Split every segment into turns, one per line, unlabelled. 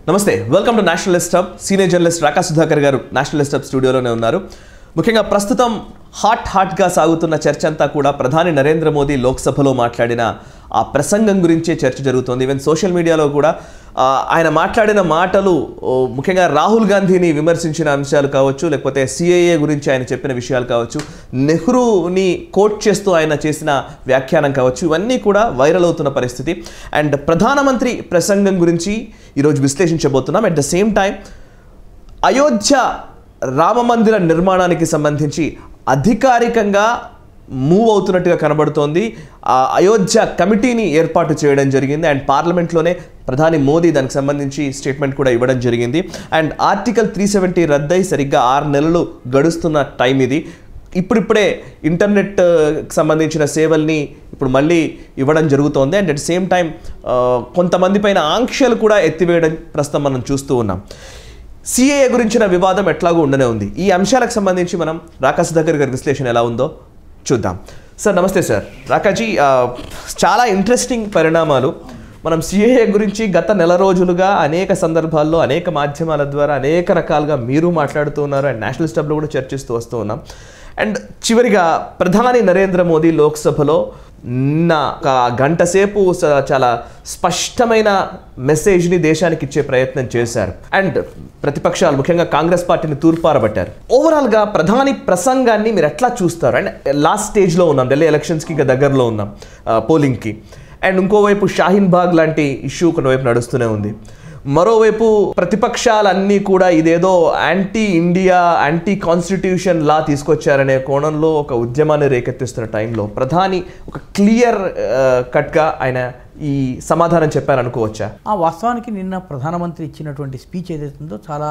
నమస్తే welcome to nationalist hub senior journalist Raka Sudhakar గారు nationalist hub స్టూడియోలోనే ఉన్నారు ముఖ్యంగా ప్రస్తుతం హాట్ హాట్గా సాగుతున్న చర్చ అంతా కూడా ప్రధాని నరేంద్ర మోదీ లోక్సభలో మాట్లాడిన ఆ ప్రసంగం గురించే చర్చ జరుగుతోంది ఈవెన్ సోషల్ మీడియాలో కూడా ఆ, ఆయన మాట్లాడిన మాటలు ఓ, ముఖ్యంగా రాహుల్ గాంధీని విమర్శించిన అంశాలు కావచ్చు లేకపోతే సిఐఏ గురించి ఆయన చెప్పిన విషయాలు కావచ్చు నెహ్రూని కోట్ చేస్తూ ఆయన చేసిన వ్యాఖ్యానం కావచ్చు ఇవన్నీ కూడా వైరల్ అవుతున్న పరిస్థితి అండ్ ప్రధానమంత్రి ప్రసంగం గురించి ఈరోజు విశ్లేషించబోతున్నాం at the same time Ayodhya రామమందిర నిర్మాణానికి సంబంధించి అధికారికంగా మూవ్ అవుతున్నట్టుగా కనబడుతోంది ఆ అయోధ్య కమిటీని ఏర్పాటు చేయడం జరిగింది అండ్ పార్లమెంట్లోనే ప్రధాని మోదీ దానికి సంబంధించి స్టేట్మెంట్ కూడా ఇవ్వడం జరిగింది అండ్ ఆర్టికల్ త్రీ సెవెంటీ రద్దయి సరిగ్గా ఆరు నెలలు గడుస్తున్న టైం ఇది ఇప్పుడిప్పుడే ఇంటర్నెట్ ఆ, కి సంబంధించిన సేవల్ని ఇప్పుడు మళ్ళీ ఇవ్వడం జరుగుతోంది అండ్ అట్ సేమ్ టైం కొంతమంది పైన ఆంక్షలు కూడా ఎత్తివేయడం ప్రస్తుతం మనం చూస్తూ ఉన్నాం సిఏఏ గురించిన వివాదం ఎట్లాగో ఉండనే ఉంది ఈ అంశాలకు సంబంధించి మనం రాకాశ్ దగ్గర గారి విశ్లేషణ ఎలా ఉందో చూద్దాం సార్ నమస్తే సార్ రాకాజీ ఆ, చాలా ఇంట్రెస్టింగ్ పరిణామాలు మనం సిఏఏ గురించి గత నెల రోజులుగా అనేక సందర్భాల్లో అనేక మాధ్యమాల ద్వారా అనేక రకాలుగా మీరు మాట్లాడుతూ ఉన్నారు అండ్ నేషనల్ స్టబ్లో కూడా చర్చిస్తూ వస్తూ ఉన్నాం అండ్ చివరిగా ప్రధాని నరేంద్ర మోదీ లోక్సభలో నిన్న ఒక గంట సేపు స- చాలా స్పష్టమైన మెసేజ్ని దేశానికి ఇచ్చే ప్రయత్నం చేశారు అండ్ ప్రతిపక్షాలు ముఖ్యంగా కాంగ్రెస్ పార్టీని తూర్పారబట్టారు ఓవరాల్గా ప్రధాని ప్రసంగాన్ని మీరు ఎట్లా చూస్తారు అండ్ లాస్ట్ స్టేజ్లో ఉన్నాం ఢిల్లీ ఎలక్షన్స్కి ఇంకా దగ్గరలో ఉన్నాం ఆ, పోలింగ్కి అండ్ ఇంకోవైపు షాహీన్ బాగ్ లాంటి ఇష్యూ ఒకవైపు నడుస్తూనే ఉంది మరోవైపు ప్రతిపక్షాలన్నీ కూడా ఇదేదో anti India anti constitution law తీసుకొచ్చారనే కోణంలో ఒక ఉద్యమాన్ని రేకెత్తిస్తున్న టైంలో ప్రధాని ఒక క్లియర్ కట్గా ఆయన ఈ సమాధానం చెప్పారనుకోవచ్చా
ఆ వాస్తవానికి నిన్న ప్రధానమంత్రి ఇచ్చినటువంటి స్పీచ్ ఏదైతే ఉందో చాలా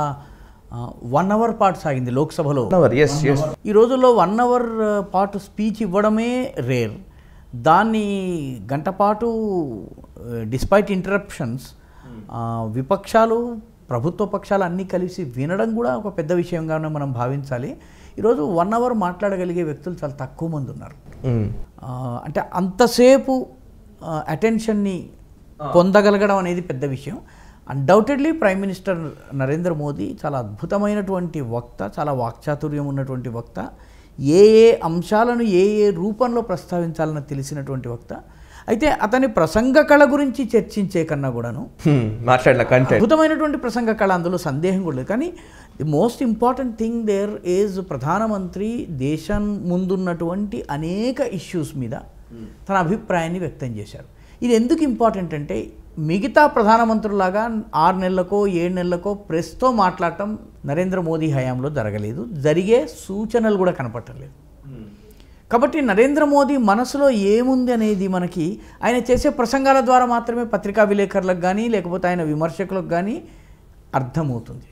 వన్ అవర్ పాటు సాగింది లోక్సభలో
ఎస్ ఎస్
ఈ రోజుల్లో వన్ అవర్ పాటు స్పీచ్ ఇవ్వడమే రేర్ దాన్ని గంట పాటు డిస్పైట్ ఇంటరప్షన్స్ విపక్షాలు ప్రభుత్వ పక్షాలు అన్నీ కలిసి వినడం కూడా ఒక పెద్ద విషయంగానే మనం భావించాలి ఈరోజు వన్ అవర్ మాట్లాడగలిగే వ్యక్తులు చాలా తక్కువ మంది ఉన్నారు ఆ, అంటే అంతసేపు అటెన్షన్ని పొందగలగడం అనేది పెద్ద విషయం undoubtedly prime minister Narendra Modi చాలా అద్భుతమైనటువంటి వక్త చాలా వాక్చాతుర్యం ఉన్నటువంటి వక్త ఏ ఏ అంశాలను ఏ ఏ రూపంలో ప్రస్తావించాలని తెలిసినటువంటి వక్త అయితే అతని ప్రసంగ కళ గురించి చర్చించే కన్నా కూడాను
మాట్లాడిన కంటెంట్
అద్భుతమైనటువంటి ప్రసంగ కళ అందులో సందేహం కూడా లేదు కానీ the most important thing there is ప్రధానమంత్రి దేశం ముందున్నటువంటి అనేక ఇష్యూస్ మీద తన అభిప్రాయాన్ని వ్యక్తం చేశారు ఇది ఎందుకు ఇంపార్టెంట్ అంటే మిగతా ప్రధానమంత్రులాగా ఆరు నెలలకో ఏడు నెలలకో ప్రెస్తో మాట్లాడటం నరేంద్ర మోదీ హయాంలో జరగలేదు జరిగే సూచనలు కూడా కనపట్టలేదు కాబట్టి నరేంద్ర మోదీ మనసులో ఏముంది అనేది మనకి ఆయన చేసే ప్రసంగాల ద్వారా మాత్రమే పత్రికా విలేకరులకు కానీ లేకపోతే ఆయన విమర్శకులకు కానీ అర్థమవుతుంది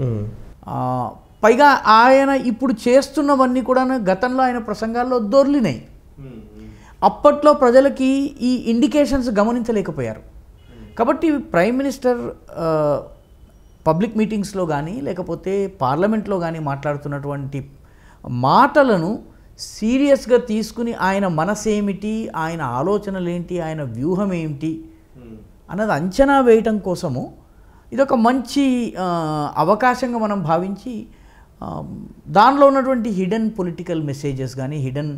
ఆ, పైగా ఆయన ఇప్పుడు చేస్తున్నవన్నీ కూడా గతంలో ఆయన ప్రసంగాల్లో దొర్లినాయి అప్పట్లో ప్రజలకి ఈ ఇండికేషన్స్ గమనించలేకపోయారు కాబట్టి ప్రైమ్ మినిస్టర్ ఆ, పబ్లిక్ మీటింగ్స్లో కానీ లేకపోతే పార్లమెంట్లో కానీ మాట్లాడుతున్నటువంటి మాటలను సీరియస్గా తీసుకుని ఆయన మనసేమిటి ఆయన ఆలోచనలు ఏంటి ఆయన వ్యూహం ఏమిటి అన్నది అంచనా వేయటం కోసము ఇదొక మంచి ఆ, అవకాశంగా మనం భావించి ఆ, దానిలో ఉన్నటువంటి హిడెన్ పొలిటికల్ మెసేజెస్ కానీ హిడెన్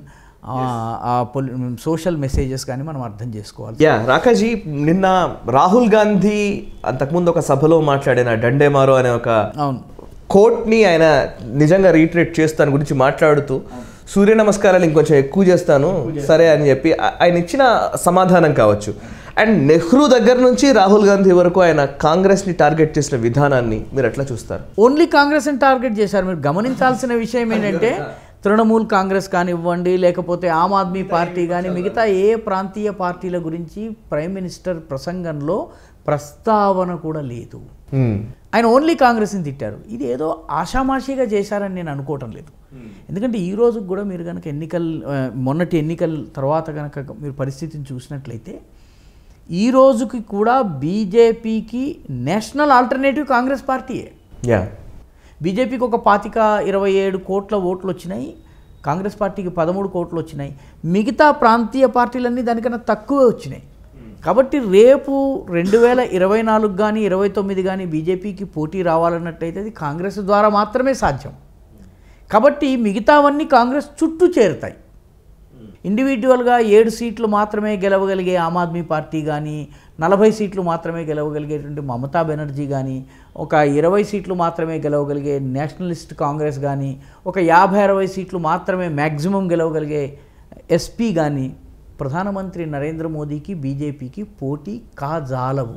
సోషల్ మెసేజెస్ కానీ మనం అర్థం చేసుకోవాలి
యా రాకాజీ నిన్న రాహుల్ గాంధీ అంతకుముందు ఒక సభలో మాట్లాడిన డండేమారో అనే ఒక
అవును
కోట్ని ఆయన నిజంగా రీట్రేట్ చేస్తాను గురించి మాట్లాడుతూ సూర్య నమస్కారాలు ఇంకొంచెం ఎక్కువ చేస్తాను సరే అని చెప్పి ఆ- ఆయన ఇచ్చిన సమాధానం కావచ్చు అండ్ నెహ్రూ దగ్గర నుంచి రాహుల్ గాంధీ వరకు ఆయన కాంగ్రెస్ని టార్గెట్ చేసిన విధానాన్ని మీరు ఎట్లా చూస్తారు
ఓన్లీ కాంగ్రెస్ని టార్గెట్ చేశారు మీరు గమనించాల్సిన విషయం ఏంటంటే తృణమూల్ కాంగ్రెస్ కానివ్వండి లేకపోతే ఆమ్ ఆద్మీ పార్టీ కానీ మిగతా ఏ ప్రాంతీయ పార్టీల గురించి ప్రైమ్ మినిస్టర్ ప్రసంగంలో ప్రస్తావన కూడా లేదు
Hmm.
ఆయన ఓన్లీ కాంగ్రెస్ని తిట్టారు ఇది ఏదో ఆషామాషిగా చేశారని నేను అనుకోవటం లేదు ఎందుకంటే ఈ రోజుకి కూడా మీరు కనుక ఎన్నికల ఆ, మొన్నటి ఎన్నికల తర్వాత కనుక మీరు పరిస్థితిని చూసినట్లయితే ఈ రోజుకి కూడా బీజేపీకి నేషనల్ ఆల్టర్నేటివ్ కాంగ్రెస్ పార్టీయే
యా
బీజేపీకి ఒక పాతిక ఇరవై ఏడు కోట్ల ఓట్లు వచ్చినాయి కాంగ్రెస్ పార్టీకి పదమూడు కోట్లు వచ్చినాయి మిగతా ప్రాంతీయ పార్టీలన్నీ దానికన్నా తక్కువే వచ్చినాయి కాబట్టి రేపు రెండు వేల ఇరవై నాలుగు కానీ ఇరవై తొమ్మిది కానీ బీజేపీకి పోటీ రావాలన్నట్టయితే అది కాంగ్రెస్ ద్వారా మాత్రమే సాధ్యం కాబట్టి మిగతావన్నీ కాంగ్రెస్ చుట్టూ చేరుతాయి ఇండివిజువల్గా ఏడు సీట్లు మాత్రమే గెలవగలిగే ఆమ్ ఆద్మీ పార్టీ కానీ నలభై సీట్లు మాత్రమే గెలవగలిగేటువంటి మమతా బెనర్జీ కానీ ఒక ఇరవై సీట్లు మాత్రమే గెలవగలిగే నేషనలిస్ట్ కాంగ్రెస్ కానీ ఒక యాభై అరవై సీట్లు మాత్రమే మ్యాక్సిమం గెలవగలిగే ఎస్పీ కానీ ప్రధానమంత్రి నరేంద్ర మోదీకి బీజేపీకి పోటీ కాజాలవు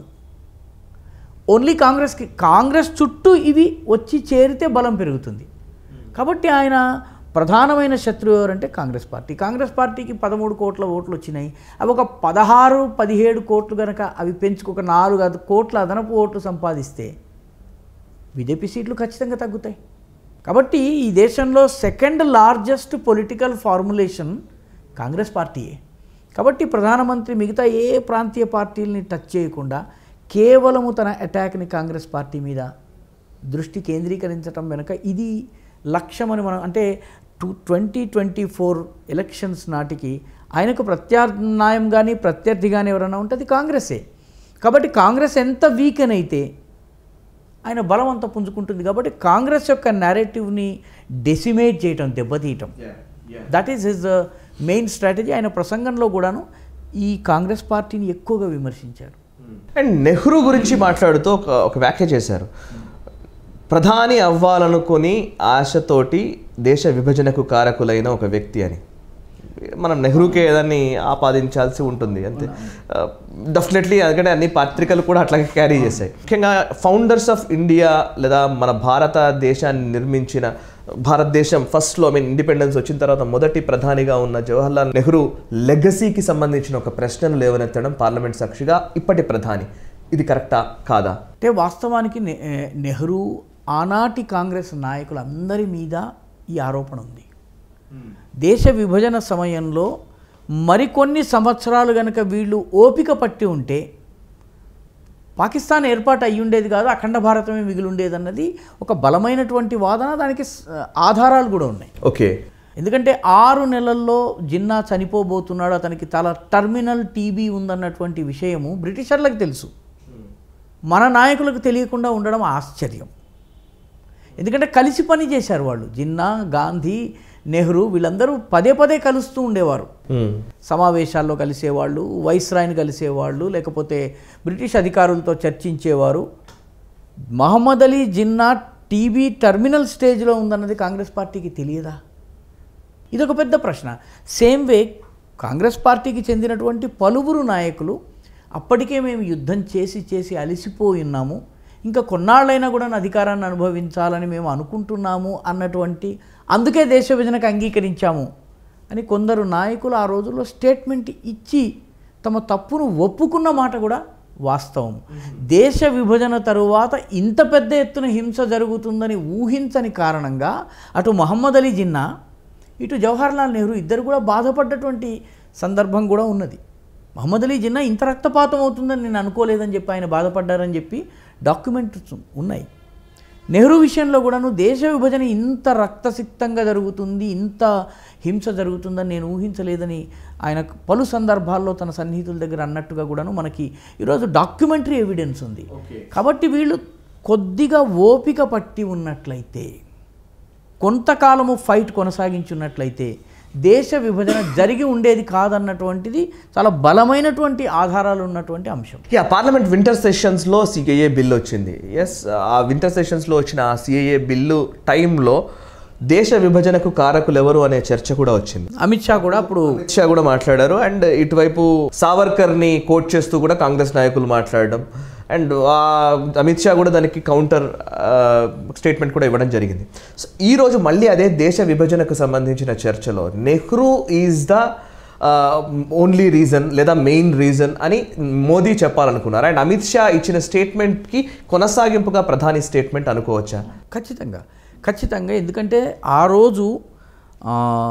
ఓన్లీ కాంగ్రెస్కి కాంగ్రెస్ చుట్టూ ఇవి వచ్చి చేరితే బలం పెరుగుతుంది కాబట్టి ఆయన ప్రధానమైన శత్రువు ఎవరంటే కాంగ్రెస్ పార్టీ కాంగ్రెస్ పార్టీకి పదమూడు కోట్ల ఓట్లు వచ్చినాయి అవి ఒక పదహారు పదిహేడు కోట్లు కనుక అవి పెంచుకు ఒక నాలుగు అద- కోట్ల అదనపు ఓట్లు సంపాదిస్తే బీజేపీ సీట్లు ఖచ్చితంగా తగ్గుతాయి కాబట్టి ఈ దేశంలో second largest political formulation Congress పార్టీయే కాబట్టి ప్రధానమంత్రి మిగతా ఏ ప్రాంతీయ పార్టీలని టచ్ చేయకుండా కేవలము తన అటాక్ని కాంగ్రెస్ పార్టీ మీద దృష్టి కేంద్రీకరించడం వెనుక ఇది లక్ష్యమని మనం అంటే two twenty twenty four elections నాటికి ఆయనకు ప్రత్యామ్నాయం కానీ ప్రత్యర్థి కానీ ఎవరైనా ఉంటే అది కాంగ్రెసే కాబట్టి కాంగ్రెస్ ఎంత వీకెన్ అయితే ఆయన బలం అంతా పుంజుకుంటుంది కాబట్టి కాంగ్రెస్ యొక్క నేరేటివ్ని డెసిమేట్ చేయటం దెబ్బతీయటం that is his main strategy ఆయన ప్రసంగంలో కూడాను ఈ కాంగ్రెస్ పార్టీని ఎక్కువగా విమర్శించారు
అండ్ నెహ్రూ గురించి మాట్లాడుతూ ఒక ఒక వ్యాఖ్య చేశారు ప్రధాని అవ్వాలనుకొని ఆశతోటి దేశ విభజనకు కారకులైన ఒక వ్యక్తి అని మనం నెహ్రూకే దాన్ని ఆపాదించాల్సి ఉంటుంది అంతే డెఫినెట్లీ ఎందుకంటే అన్ని పత్రికలు కూడా అట్లాగే క్యారీ చేశాయి ముఖ్యంగా ఫౌండర్స్ ఆఫ్ ఇండియా లేదా మన భారతదేశాన్ని నిర్మించిన భారతదేశం ఫస్ట్లో ఐ మీన్ ఇండిపెండెన్స్ వచ్చిన తర్వాత మొదటి ప్రధానిగా ఉన్న జవహర్లాల్ నెహ్రూ లెగసీకి సంబంధించిన ఒక ప్రశ్నను లేవనెత్తడం పార్లమెంట్ సాక్షిగా ఇప్పటి ప్రధాని ఇది కరెక్టా కాదా
అంటే వాస్తవానికి నె- నెహ్రూ ఆనాటి కాంగ్రెస్ నాయకులందరి మీద ఈ ఆరోపణ ఉంది దేశ విభజన సమయంలో మరికొన్ని సంవత్సరాలు గనక వీళ్ళు ఓపిక పట్టి ఉంటే పాకిస్తాన్ ఏర్పాటు అయ్యి ఉండేది కాదు అఖండ భారతమే మిగిలి ఉండేది అన్నది ఒక బలమైనటువంటి వాదన దానికి స- ఆధారాలు కూడా ఉన్నాయి
ఓకే
ఎందుకంటే ఆరు నెలల్లో జిన్నా చనిపోబోతున్నాడు అతనికి చాలా టర్మినల్ టీబీ ఉందన్నటువంటి విషయము బ్రిటిషర్లకు తెలుసు మన నాయకులకు తెలియకుండా ఉండడం ఆశ్చర్యం ఎందుకంటే కలిసి పని చేశారు వాళ్ళు జిన్నా గాంధీ నెహ్రూ వీళ్ళందరూ పదే పదే కలుస్తూ ఉండేవారు సమావేశాల్లో కలిసేవాళ్ళు వైస్రాయ్ని కలిసేవాళ్ళు లేకపోతే బ్రిటిష్ అధికారులతో చర్చించేవారు మహమ్మద్ అలీ జిన్నా టీబీ టర్మినల్ స్టేజ్లో ఉందన్నది కాంగ్రెస్ పార్టీకి తెలియదా ఇదొక పెద్ద ప్రశ్న సేమ్ వే కాంగ్రెస్ పార్టీకి చెందినటువంటి పలువురు నాయకులు అప్పటికే మేము యుద్ధం చేసి చేసి అలసిపోయి ఉన్నాము ఇంకా కొన్నాళ్ళైనా కూడా నా అధికారాన్ని అనుభవించాలని మేము అనుకుంటున్నాము అన్నటువంటి అందుకే దేశ విభజనకు అంగీకరించాము అని కొందరు నాయకులు ఆ రోజుల్లో స్టేట్మెంట్ ఇచ్చి తమ తప్పును ఒప్పుకున్న మాట కూడా వాస్తవం దేశ విభజన తరువాత ఇంత పెద్ద ఎత్తున హింస జరుగుతుందని ఊహించని కారణంగా అటు మహమ్మద్ అలీ జిన్నా ఇటు జవహర్లాల్ నెహ్రూ ఇద్దరు కూడా బాధపడ్డటువంటి సందర్భం కూడా ఉన్నది మహమ్మద్ అలీ జిన్నా ఇంత రక్తపాతం అవుతుందని నేను అనుకోలేదని చెప్పి ఆయన బాధపడ్డారని చెప్పి డాక్యుమెంట్స్ ఉన్నాయి నెహ్రూ విషయంలో కూడాను దేశ విభజన ఇంత రక్తసిక్తంగా జరుగుతుంది ఇంత హింస జరుగుతుందని నేను ఊహించలేదని ఆయన పలు సందర్భాల్లో తన సన్నిహితుల దగ్గర అన్నట్టుగా కూడాను మనకి ఈరోజు డాక్యుమెంటరీ ఎవిడెన్స్ ఉంది కాబట్టి వీళ్ళు కొద్దిగా ఓపిక పట్టి ఉన్నట్లయితే కొంతకాలము ఫైట్ కొనసాగించున్నట్లయితే దేశ విభజన జరిగి ఉండేది కాదన్నటువంటిది చాలా బలమైనటువంటి ఆధారాలు ఉన్నటువంటి అంశం
యా పార్లమెంట్ వింటర్ సెషన్స్లో సిఏఏ బిల్ వచ్చింది ఎస్ ఆ వింటర్ సెషన్స్లో వచ్చిన ఆ సిఏఏ బిల్లు టైంలో దేశ విభజనకు కారకులు ఎవరు అనే చర్చ కూడా వచ్చింది
అమిత్ షా కూడా అప్పుడు
అమిత్ షా కూడా మాట్లాడారు అండ్ ఇటువైపు సావర్కర్ని కోట్ చేస్తూ కూడా కాంగ్రెస్ నాయకులు మాట్లాడడం అండ్ ఆ అమిత్ షా కూడా దానికి కౌంటర్ స్టేట్మెంట్ కూడా ఇవ్వడం జరిగింది సో ఈరోజు మళ్ళీ అదే దేశ విభజనకు సంబంధించిన చర్చలో Nehru is the only reason లేదా మెయిన్ రీజన్ అని మోదీ చెప్పాలనుకున్నారు అండ్ అమిత్ షా ఇచ్చిన స్టేట్మెంట్కి కొనసాగింపుగా ప్రధాని స్టేట్మెంట్ అనుకోవచ్చా
ఖచ్చితంగా ఖచ్చితంగా ఎందుకంటే ఆ రోజు ఆ,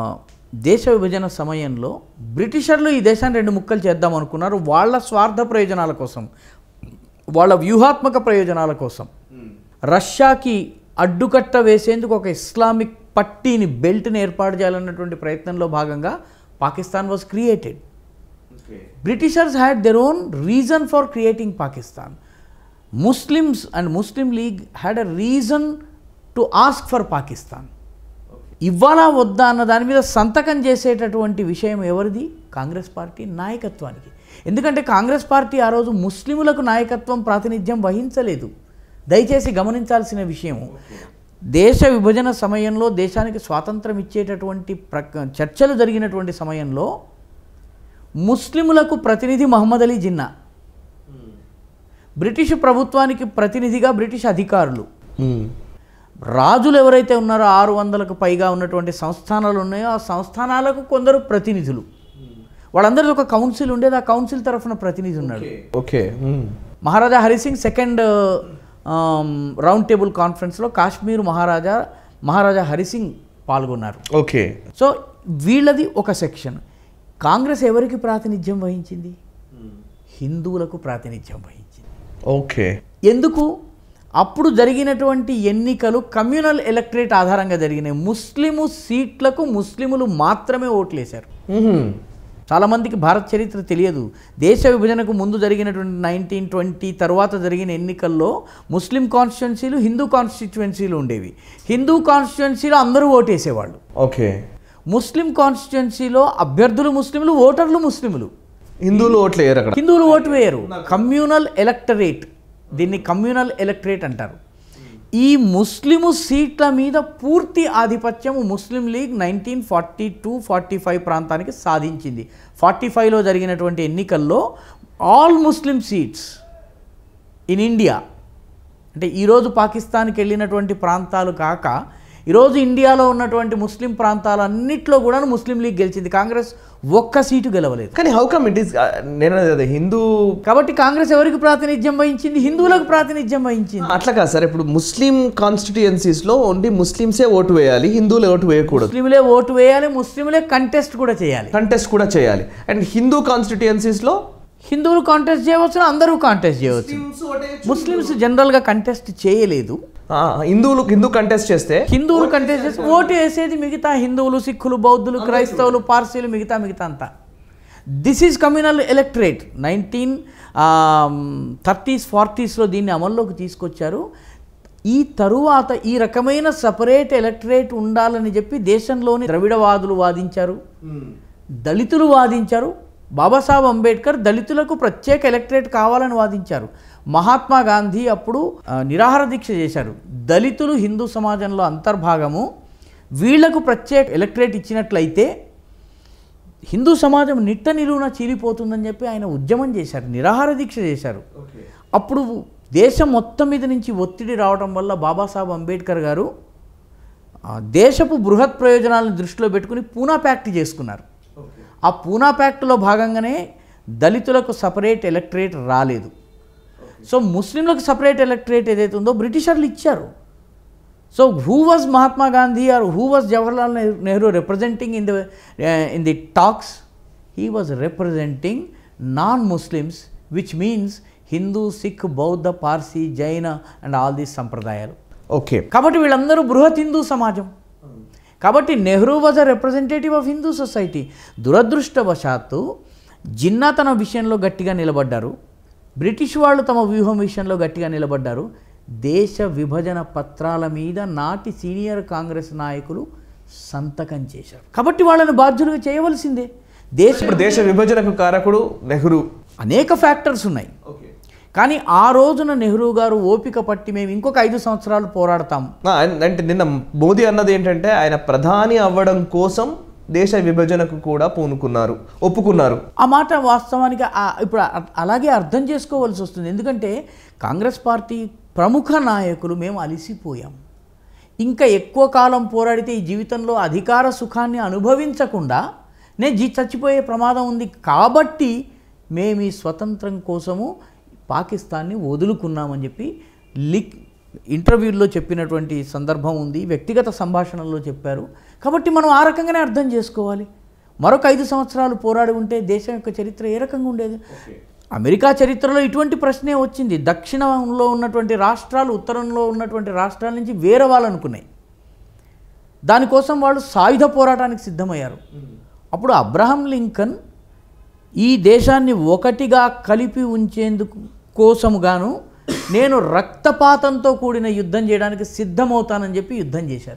దేశ విభజన సమయంలో బ్రిటిషర్లు ఈ దేశాన్ని రెండు ముక్కలు చేద్దాం అనుకున్నారు వాళ్ళ స్వార్థ ప్రయోజనాల కోసం వాళ్ళ వ్యూహాత్మక ప్రయోజనాల కోసం రష్యాకి అడ్డుకట్ట వేసేందుకు ఒక ఇస్లామిక్ పట్టీని బెల్ట్ని ఏర్పాటు చేయాలన్నటువంటి ప్రయత్నంలో భాగంగా Pakistan was created Britishers had their own reason for creating Pakistan. Muslims and Muslim League had a reason to ask for Pakistan. ఇవ్వాలా వద్దా అన్న దాని మీద సంతకం చేసేటటువంటి విషయం ఎవరిది కాంగ్రెస్ పార్టీ నాయకత్వానికి ఎందుకంటే కాంగ్రెస్ పార్టీ ఆ రోజు ముస్లిములకు నాయకత్వం ప్రాతినిధ్యం వహించలేదు దయచేసి గమనించాల్సిన విషయం దేశ విభజన సమయంలో దేశానికి స్వాతంత్రం ఇచ్చేటటువంటి ప్రక చర్చలు జరిగినటువంటి సమయంలో ముస్లిములకు ప్రతినిధి మహమ్మద్ అలీ జిన్నా బ్రిటిష్ ప్రభుత్వానికి ప్రతినిధిగా బ్రిటిష్ అధికారులు రాజులు ఎవరైతే ఉన్నారో ఆరు వందలకు పైగా ఉన్నటువంటి సంస్థానాలు ఉన్నాయో ఆ సంస్థానాలకు కొందరు ప్రతినిధులు వాళ్ళందరిది ఒక కౌన్సిల్ ఉండేది ఆ కౌన్సిల్ తరఫున ప్రతినిధి ఉన్నాడు
okay
Maharaja Hari Singh second round table కాన్ఫరెన్స్లో కాశ్మీర్ మహారాజా మహారాజా హరిసింగ్ పాల్గొన్నారు
ఓకే
సో వీళ్ళది ఒక సెక్షన్ కాంగ్రెస్ ఎవరికి ప్రాతినిధ్యం వహించింది హిందువులకు ప్రాతినిధ్యం వహించింది
ఓకే
ఎందుకు అప్పుడు జరిగినటువంటి ఎన్నికలు కమ్యూనల్ ఎలక్టరేట్ ఆధారంగా జరిగినాయి ముస్లిము సీట్లకు ముస్లిములు మాత్రమే ఓట్లేశారు చాలామందికి భారత చరిత్ర తెలియదు దేశ విభజనకు ముందు జరిగినటువంటి నైన్టీన్ ట్వంటీ తర్వాత జరిగిన ఎన్నికల్లో ముస్లిం కాన్స్టిట్యున్సీలు హిందూ కాన్స్టిట్యున్సీలు ఉండేవి హిందూ కాన్స్టిట్యున్సీలో అందరూ ఓటేసేవాళ్ళు
ఓకే
ముస్లిం కాన్స్టిట్యున్సీలో అభ్యర్థులు ముస్లింలు ఓటర్లు ముస్లింలు
హిందువులు ఓట్లు వేయరు అక్కడ
హిందువులు ఓటు వేయరు కమ్యూనల్ ఎలక్టరేట్ దీన్ని కమ్యూనల్ ఎలక్టరేట్ అంటారు ఈ ముస్లిము సీట్ల మీద పూర్తి ఆధిపత్యం Muslim League nineteen forty two forty five ప్రాంతానికి సాధించింది ఫార్టీ ఫైవ్లో జరిగినటువంటి ఎన్నికల్లో all Muslim seats in India అంటే ఈరోజు పాకిస్తాన్కి వెళ్ళినటువంటి ప్రాంతాలు కాక ఈరోజు ఇండియాలో ఉన్నటువంటి ముస్లిం ప్రాంతాలన్నింటిలో కూడా ముస్లిం లీగ్ గెలిచింది కాంగ్రెస్ ఒక్క సీటు గెలవలేదు
కానీ హౌ కమ్ ఇట్ ఈస్ నేను అనేది అదే హిందూ
కాబట్టి కాంగ్రెస్ ఎవరికి ప్రాతినిధ్యం వహించింది హిందువులకు ప్రాతినిధ్యం వహించింది
అట్లా కాదు సార్ ఇప్పుడు ముస్లిం కాన్స్టిట్యుయెన్సీస్ లో ఓన్లీ ముస్లింసే ఓటు వేయాలి హిందువులు ఓటు వేయకూడదు
ముస్లింలే ఓటు వేయాలి ముస్లింలే కంటెస్ట్ కూడా చేయాలి
కంటెస్ట్ కూడా చేయాలి అండ్ హిందూ కాన్స్టిట్యుయెన్సీస్ లో
హిందువులు కాంటెస్ట్ చేయవచ్చు అందరూ కాంటెస్ట్ చేయవచ్చు ముస్లిమ్స్ జనరల్గా కంటెస్ట్ చేయలేదు
ఆ, హిందువులు హిందూ కంటెస్ట్ చేస్తే
హిందువులు కంటెస్ట్ చేసి ఓటు వేసేది మిగతా హిందువులు సిక్కులు బౌద్ధులు క్రైస్తవులు పార్సీలు మిగతా మిగతా అంతా this is communal electorate nineteen thirties ఫార్టీస్లో దీన్ని అమల్లోకి తీసుకొచ్చారు ఈ తరువాత ఈ రకమైన సపరేట్ ఎలక్టరేట్ ఉండాలని చెప్పి దేశంలోని ద్రవిడవాదులు వాదించారు దళితులు వాదించారు బాబాసాహెబ్ అంబేద్కర్ దళితులకు ప్రత్యేక ఎలక్టరేట్ కావాలని వాదించారు మహాత్మా గాంధీ అప్పుడు ఆ, నిరాహార దీక్ష చేశారు దళితులు హిందూ సమాజంలో అంతర్భాగము వీళ్లకు ప్రత్యేక ఎలక్టరేట్ ఇచ్చినట్లయితే హిందూ సమాజం నిట్ట నిలువున చీలిపోతుందని చెప్పి ఆయన ఉద్యమం చేశారు నిరాహార దీక్ష చేశారు అప్పుడు దేశం మొత్తం మీద నుంచి ఒత్తిడి రావడం వల్ల బాబాసాహెబ్ అంబేద్కర్ గారు ఆ, దేశపు బృహత్ ప్రయోజనాలను దృష్టిలో పెట్టుకుని పూనా ప్యాక్ట్ చేసుకున్నారు ఆ పూనా ప్యాక్ట్లో భాగంగానే దళితులకు సపరేట్ ఎలక్టరేట్ రాలేదు సో ముస్లింలకు సపరేట్ ఎలక్టరేట్ ఏదైతే ఉందో బ్రిటిషర్లు ఇచ్చారు so who was Mahatma Gandhi or who was Jawaharlal నెహ్- Nehru representing in the in the talks he was representing non Muslims which means Hindu Sikh బౌద్ధ పార్సీ జైన అండ్ ఆల్ దీస్ సంప్రదాయాలు
ఓకే
కాబట్టి వీళ్ళందరూ బృహత్ హిందూ సమాజం కాబట్టి Nehru was a representative of Hindu society దురదృష్టవశాత్తు జిన్నా తన విషయంలో గట్టిగా నిలబడ్డారు బ్రిటిష్ వాళ్ళు తమ వ్యూహం విషయంలో గట్టిగా నిలబడ్డారు దేశ విభజన పత్రాల మీద నాటి సీనియర్ కాంగ్రెస్ నాయకులు సంతకం చేశారు కాబట్టి వాళ్ళని బాధ్యులుగా చేయవలసిందే దేశ
ఇప్పుడు దేశ విభజనకు కారకుడు నెహ్రూ
అనేక ఫ్యాక్టర్స్ ఉన్నాయి కానీ ఆ రోజున నెహ్రూ గారు ఓపిక పట్టి మేము ఇంకొక ఐదు సంవత్సరాలు పోరాడతాం
ఆ, అన్- అంటే నిన్న మోదీ అన్నది ఏంటంటే ఆయన ప్రధాని అవ్వడం కోసం దేశ విభజనకు కూడా పూనుకున్నారు ఒప్పుకున్నారు
ఆ మాట వాస్తవానికి ఆ- ఇప్పుడు అ- అలాగే అర్థం చేసుకోవాల్సి వస్తుంది ఎందుకంటే కాంగ్రెస్ పార్టీ ప్రముఖ నాయకులు మేము అలిసిపోయాం ఇంకా ఎక్కువ కాలం పోరాడితే ఈ జీవితంలో అధికార సుఖాన్ని అనుభవించకుండా నేను జీ చచ్చిపోయే ప్రమాదం ఉంది కాబట్టి మేము ఈ స్వతంత్రం కోసము పాకిస్తాన్ని వదులుకున్నామని చెప్పి లిక్ ఇంటర్వ్యూల్లో చెప్పినటువంటి సందర్భం ఉంది వ్యక్తిగత సంభాషణల్లో చెప్పారు కాబట్టి మనం ఆ రకంగానే అర్థం చేసుకోవాలి మరొక ఐదు సంవత్సరాలు పోరాడి ఉంటే దేశం యొక్క చరిత్ర ఏ రకంగా ఉండేది అమెరికా చరిత్రలో ఇటువంటి ప్రశ్నే వచ్చింది దక్షిణంలో ఉన్నటువంటి రాష్ట్రాలు ఉత్తరంలో ఉన్నటువంటి రాష్ట్రాల నుంచి వేరే వాళ్ళు అనుకున్నాయి దానికోసం వాళ్ళు సాయుధ పోరాటానికి సిద్ధమయ్యారు అప్పుడు అబ్రహం లింకన్ ఈ దేశాన్ని ఒకటిగా కలిపి ఉంచేందుకు కోసముగాను నేను రక్తపాతంతో కూడిన యుద్ధం చేయడానికి సిద్ధమవుతానని చెప్పి యుద్ధం చేశారు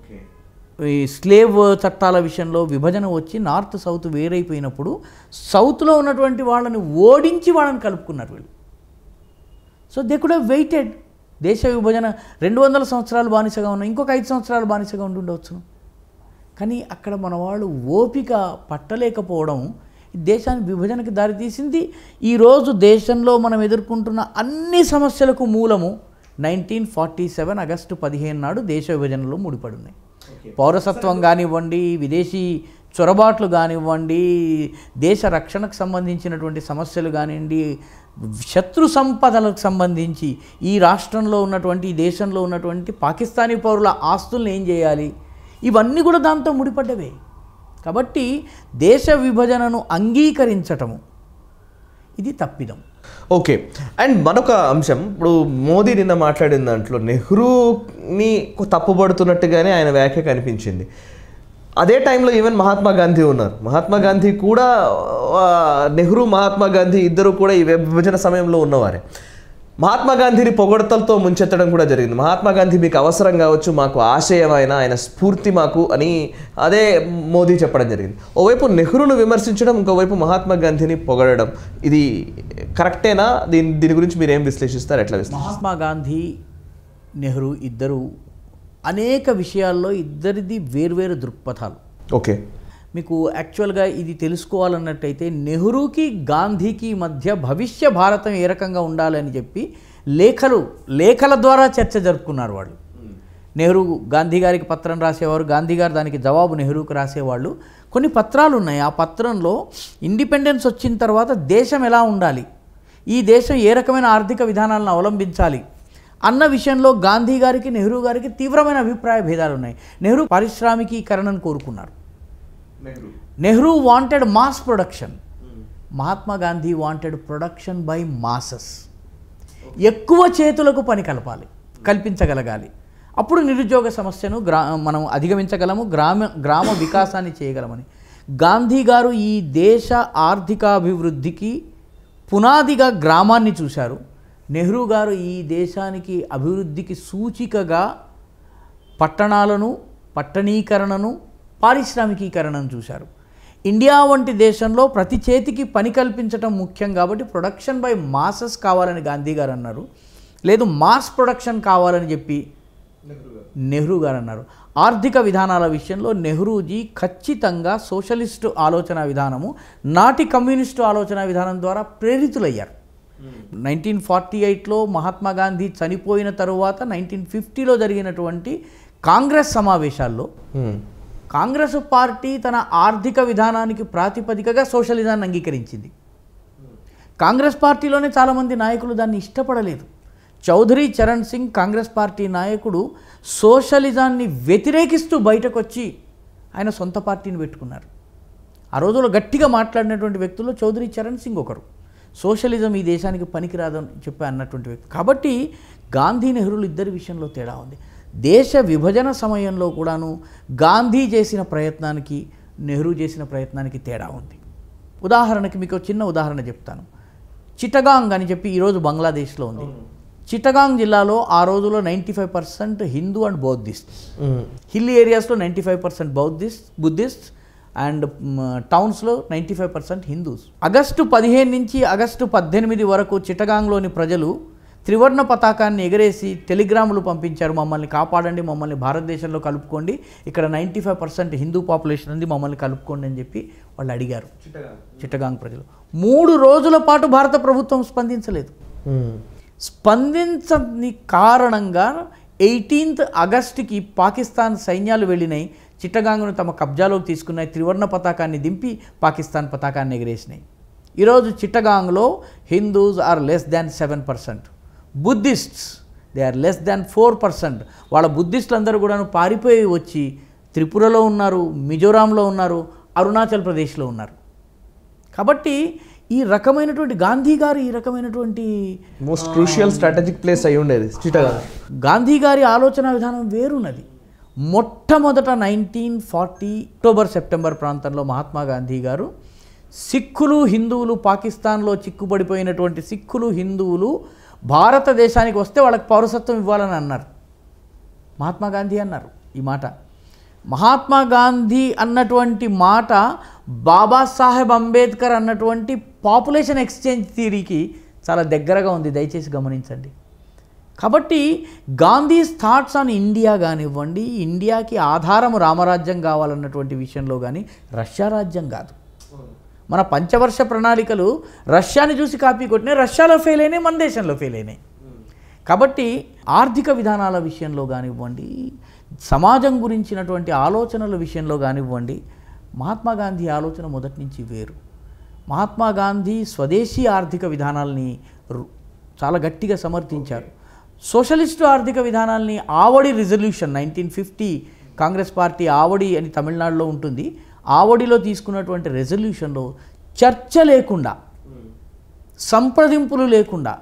ఈ స్లేవ్ చట్టాల విషయంలో విభజన వచ్చి నార్త్ సౌత్ వేరైపోయినప్పుడు సౌత్లో ఉన్నటువంటి వాళ్ళని ఓడించి వాళ్ళని కలుపుకున్నారు వీళ్ళు సో దే కుడ్ వెయిటెడ్ దేశ విభజన రెండు వందల సంవత్సరాలు బానిసగా ఉన్నాయి ఇంకొక ఐదు సంవత్సరాలు బానిసగా ఉండి ఉండవచ్చును కానీ అక్కడ మన వాళ్ళు ఓపిక పట్టలేకపోవడం ఈ దేశానికి విభజనకి దారితీసింది ఈరోజు దేశంలో మనం ఎదుర్కొంటున్న అన్ని సమస్యలకు మూలము నైన్టీన్ ఫార్టీ సెవెన్ ఆగస్టు పదిహేను నాడు దేశ విభజనలో ముడిపడి ఉన్నాయి పౌరసత్వం కానివ్వండి విదేశీ చొరబాట్లు కానివ్వండి దేశ రక్షణకు సంబంధించినటువంటి సమస్యలు కానివ్వండి శత్రు సంపదలకు సంబంధించి ఈ రాష్ట్రంలో ఉన్నటువంటి ఈ దేశంలో ఉన్నటువంటి పాకిస్తానీ పౌరుల ఆస్తులను ఏం చేయాలి ఇవన్నీ కూడా దాంతో ముడిపడ్డవే కాబట్టి దేశ విభజనను అంగీకరించటము ఇది తప్పిదం
ఓకే అండ్ మరొక అంశం ఇప్పుడు మోదీ నిన్న మాట్లాడిన దాంట్లో నెహ్రూని తప్పుపడుతున్నట్టుగానే ఆయన వ్యాఖ్య కనిపించింది అదే టైంలో ఈవెన్ మహాత్మా గాంధీ ఉన్నారు మహాత్మా గాంధీ కూడా ఆ, నెహ్రూ మహాత్మా గాంధీ ఇద్దరు కూడా ఈ విభజన సమయంలో ఉన్నవారే మహాత్మా గాంధీని పొగడతలతో ముంచెత్తడం కూడా జరిగింది మహాత్మా గాంధీ మీకు అవసరం కావచ్చు మాకు ఆశయమైన ఆయన స్ఫూర్తి మాకు అని అదే మోదీ చెప్పడం జరిగింది ఓవైపు నెహ్రూను విమర్శించడం ఇంకోవైపు మహాత్మా గాంధీని పొగడడం ఇది కరెక్టేనా దీని దీని గురించి మీరు ఏం విశ్లేషిస్తారు ఎట్లా విశ్లేషిస్తారు
మహాత్మా గాంధీ నెహ్రూ ఇద్దరు అనేక విషయాల్లో ఇద్దరిది వేర్వేరు దృక్పథాలు
ఓకే
మీకు యాక్చువల్గా ఇది తెలుసుకోవాలన్నట్టయితే నెహ్రూకి గాంధీకి మధ్య భవిష్య భారతం ఏ రకంగా ఉండాలని చెప్పి లేఖలు లేఖల ద్వారా చర్చ జరుపుకున్నారు వాళ్ళు నెహ్రూ గాంధీ గారికి పత్రం రాసేవారు గాంధీ గారు దానికి జవాబు నెహ్రూకి రాసేవాళ్ళు కొన్ని పత్రాలు ఉన్నాయి ఆ పత్రంలో ఇండిపెండెన్స్ వచ్చిన తర్వాత దేశం ఎలా ఉండాలి ఈ దేశం ఏ రకమైన ఆర్థిక విధానాలను అవలంబించాలి అన్న విషయంలో గాంధీ గారికి నెహ్రూ గారికి తీవ్రమైన అభిప్రాయ భేదాలు ఉన్నాయి నెహ్రూ పారిశ్రామికీకరణను కోరుకున్నారు Nehru wanted mass production Mahatma Gandhi wanted production by masses ఎక్కువ చేతులకు పని కలపాలి కల్పించగలగాలి అప్పుడు నిరుద్యోగ సమస్యను గ్రా మనం అధిగమించగలము గ్రామ గ్రామ వికాసాన్ని చేయగలమని గాంధీ గారు ఈ దేశ ఆర్థికాభివృద్ధికి పునాదిగా గ్రామాన్ని చూశారు నెహ్రూ గారు ఈ దేశానికి అభివృద్ధికి సూచికగా పట్టణాలను పట్టణీకరణను పారిశ్రామికీకరణను చూశారు ఇండియా వంటి దేశంలో ప్రతి చేతికి పని కల్పించడం ముఖ్యం కాబట్టి ప్రొడక్షన్ బై మాసెస్ కావాలని గాంధీ గారు అన్నారు లేదు మాస్ ప్రొడక్షన్ కావాలని చెప్పి నెహ్రూ గారు అన్నారు ఆర్థిక విధానాల విషయంలో నెహ్రూజీ ఖచ్చితంగా సోషలిస్టు ఆలోచన విధానము నాటి కమ్యూనిస్టు ఆలోచన విధానం ద్వారా ప్రేరితులయ్యారు నైన్టీన్ ఫార్టీ ఎయిట్లో మహాత్మా గాంధీ చనిపోయిన తరువాత నైన్టీన్ ఫిఫ్టీలో జరిగినటువంటి కాంగ్రెస్ సమావేశాల్లో కాంగ్రెస్ పార్టీ తన ఆర్థిక విధానానికి ప్రాతిపదికగా సోషలిజాన్ని అంగీకరించింది కాంగ్రెస్ పార్టీలోనే చాలామంది నాయకులు దాన్ని ఇష్టపడలేదు చౌదరి చరణ్ సింగ్ కాంగ్రెస్ పార్టీ నాయకుడు సోషలిజాన్ని వ్యతిరేకిస్తూ బయటకు వచ్చి ఆయన సొంత పార్టీని పెట్టుకున్నారు ఆ రోజుల్లో గట్టిగా మాట్లాడినటువంటి వ్యక్తుల్లో చౌదరి చరణ్ సింగ్ ఒకరు సోషలిజం ఈ దేశానికి పనికిరాదని చెప్పి అన్నటువంటి వ్యక్తి కాబట్టి గాంధీ నెహ్రూలు ఇద్దరి విషయంలో తేడా ఉంది దేశ విభజన సమయంలో కూడాను గాంధీ చేసిన ప్రయత్నానికి నెహ్రూ చేసిన ప్రయత్నానికి తేడా ఉంది ఉదాహరణకి మీకు ఒక చిన్న ఉదాహరణ చెప్తాను చిటగాంగ్ అని చెప్పి ఈరోజు బంగ్లాదేశ్లో ఉంది చిటగాంగ్ జిల్లాలో ఆ రోజుల్లో ninety five percent Hindu and Buddhist hill ఏరియాస్లో ninety five percent Buddhist Buddhist and టౌన్స్లో ninety five percent Hindus August పదిహేను నుంచి ఆగస్టు పద్దెనిమిది వరకు చిటగాంగ్లోని ప్రజలు త్రివర్ణ పతాకాన్ని ఎగరేసి టెలిగ్రాములు పంపించారు మమ్మల్ని కాపాడండి మమ్మల్ని భారతదేశంలో కలుపుకోండి ఇక్కడ ninety five percent Hindu population ఉంది మమ్మల్ని కలుపుకోండి అని చెప్పి వాళ్ళు అడిగారు చిట్టగాంగ్ ప్రజలు మూడు రోజుల పాటు భారత ప్రభుత్వం స్పందించలేదు స్పందించని కారణంగా ఎయిటీన్త్ ఆగస్టుకి పాకిస్తాన్ సైన్యాలు వెళ్ళినాయి చిట్టగాంగ్ను తమ కబ్జాలోకి తీసుకున్నాయి త్రివర్ణ పతాకాన్ని దింపి పాకిస్తాన్ పతాకాన్ని ఎగిరేసినాయి ఈరోజు చిట్టగాంగ్లో Hindus are less than seven percent Buddhists they are less than four percent వాళ్ళ బుద్ధిస్టులు అందరూ కూడాను పారిపోయి వచ్చి త్రిపురలో ఉన్నారు మిజోరాంలో ఉన్నారు అరుణాచల్ ప్రదేశ్లో ఉన్నారు కాబట్టి ఈ రకమైనటువంటి గాంధీ గారు ఈ రకమైనటువంటి
మోస్ట్ క్రూషియల్ స్ట్రాటజిక్ ప్లేస్ అయి ఉండేది చిటగా
గాంధీ గారి ఆలోచన విధానం వేరున్నది మొట్టమొదట నైన్టీన్ ఫార్టీ అక్టోబర్ సెప్టెంబర్ ప్రాంతంలో మహాత్మా గాంధీ గారు సిక్కులు హిందువులు పాకిస్తాన్లో చిక్కుపడిపోయినటువంటి సిక్కులు హిందువులు భారతదేశానికి వస్తే వాళ్ళకి పౌరసత్వం ఇవ్వాలని అన్నారు మహాత్మా గాంధీ అన్నారు ఈ మాట మహాత్మా గాంధీ అన్నటువంటి మాట బాబాసాహెబ్ అంబేద్కర్ అన్నటువంటి పాపులేషన్ ఎక్స్చేంజ్ థియరీకి చాలా దగ్గరగా ఉంది దయచేసి గమనించండి కాబట్టి గాంధీస్ థాట్స్ ఆన్ ఇండియా కానివ్వండి ఇండియాకి ఆధారం రామరాజ్యం కావాలన్నటువంటి విషయంలో కానీ రష్యా రాజ్యం కాదు మన పంచవర్ష ప్రణాళికలు రష్యాని చూసి కాపీ కొట్టినాయి రష్యాలో ఫెయిల్ అయినాయి మన దేశంలో ఫెయిల్ అయినాయి కాబట్టి ఆర్థిక విధానాల విషయంలో కానివ్వండి సమాజం గురించినటువంటి ఆలోచనల విషయంలో కానివ్వండి మహాత్మా గాంధీ ఆలోచన మొదటి నుంచి వేరు మహాత్మా గాంధీ స్వదేశీ ఆర్థిక విధానాల్ని రు- చాలా గట్టిగా సమర్థించారు సోషలిస్టు ఆర్థిక విధానాల్ని Avadi resolution nineteen fifty Congress party Avadi అని తమిళనాడులో ఉంటుంది ఆవడిలో తీసుకున్నటువంటి రెజల్యూషన్లో చర్చ లేకుండా సంప్రదింపులు లేకుండా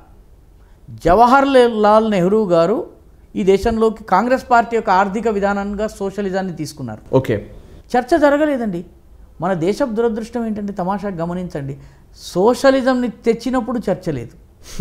జవహర్ లాల్ నెహ్రూ గారు ఈ దేశంలోకి కాంగ్రెస్ పార్టీ యొక్క ఆర్థిక విధానంగా సోషలిజాన్ని తీసుకున్నారు
ఓకే
చర్చ జరగలేదండి మన దేశ దురదృష్టం ఏంటంటే తమాషా గమనించండి సోషలిజంని తెచ్చినప్పుడు చర్చ లేదు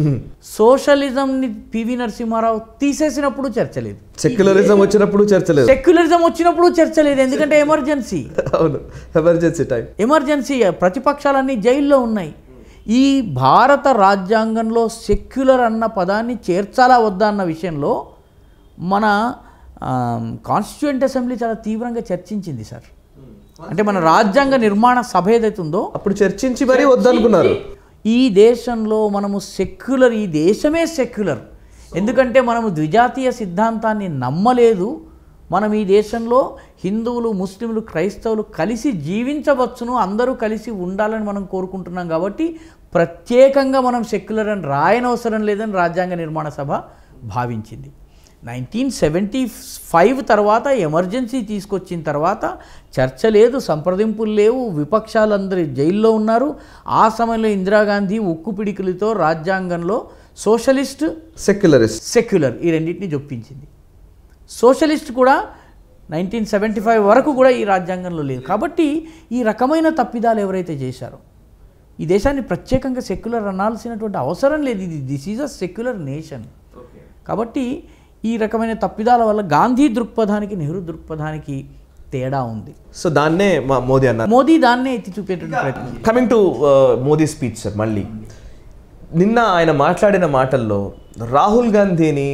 సోషలిజంని పివి నరసింహారావు తీసేసినప్పుడు చర్చ లేదు
సెక్యులరిజం వచ్చినప్పుడు చర్చ లేదు
సెక్యులరిజం వచ్చినప్పుడు చర్చ లేదు ఎందుకంటే ఎమర్జెన్సీ
అవును ఎమర్జెన్సీ టైం
ఎమర్జెన్సీ ప్రతిపక్షాలన్నీ జైల్లో ఉన్నాయి ఈ భారత రాజ్యాంగంలో సెక్యులర్ అన్న పదాన్ని చేర్చాలా వద్దా అన్న విషయంలో మన కాన్స్టిట్యూంట్ అసెంబ్లీ చాలా తీవ్రంగా చర్చించింది సార్ అంటే మన రాజ్యాంగ నిర్మాణ సభ ఏదైతే ఉందో
అప్పుడు చర్చించి మరీ వద్దనుకున్నారు
ఈ దేశంలో మనము సెక్యులర్ ఈ దేశమే సెక్యులర్ ఎందుకంటే మనము ద్విజాతీయ సిద్ధాంతాన్ని నమ్మలేదు మనం ఈ దేశంలో హిందువులు ముస్లింలు క్రైస్తవులు కలిసి జీవించవచ్చును అందరూ కలిసి ఉండాలని మనం కోరుకుంటున్నాం కాబట్టి ప్రత్యేకంగా మనం సెక్యులర్ అని రాయనవసరం లేదని రాజ్యాంగ నిర్మాణ సభ భావించింది నైన్టీన్ సెవెంటీ ఫైవ్ తర్వాత ఎమర్జెన్సీ తీసుకొచ్చిన తర్వాత చర్చ లేదు సంప్రదింపులు లేవు విపక్షాలందరూ జైల్లో ఉన్నారు ఆ సమయంలో ఇందిరాగాంధీ ఉక్కు పిడికిలతో రాజ్యాంగంలో సోషలిస్ట్
సెక్యులరిస్ట్
సెక్యులర్ ఈ రెండింటిని జొప్పించింది సోషలిస్ట్ కూడా నైన్టీన్ సెవెంటీ ఫైవ్ వరకు కూడా ఈ రాజ్యాంగంలో లేదు కాబట్టి ఈ రకమైన తప్పిదాలు ఎవరైతే చేశారో ఈ దేశాన్ని ప్రత్యేకంగా సెక్యులర్ అనాల్సినటువంటి అవసరం లేదు ఇది this is a secular nation కాబట్టి ఈ రకమైన తప్పిదాల వల్ల గాంధీ దృక్పథానికి నెహ్రూ దృక్పథానికి తేడా ఉంది
సో దాన్నే మా మోదీ అన్నారు
మోదీ దాన్నే ఎత్తి చూపేటువంటి ప్రయత్నం
coming to Modi speech sir మళ్ళీ నిన్న ఆయన మాట్లాడిన మాటల్లో రాహుల్ గాంధీని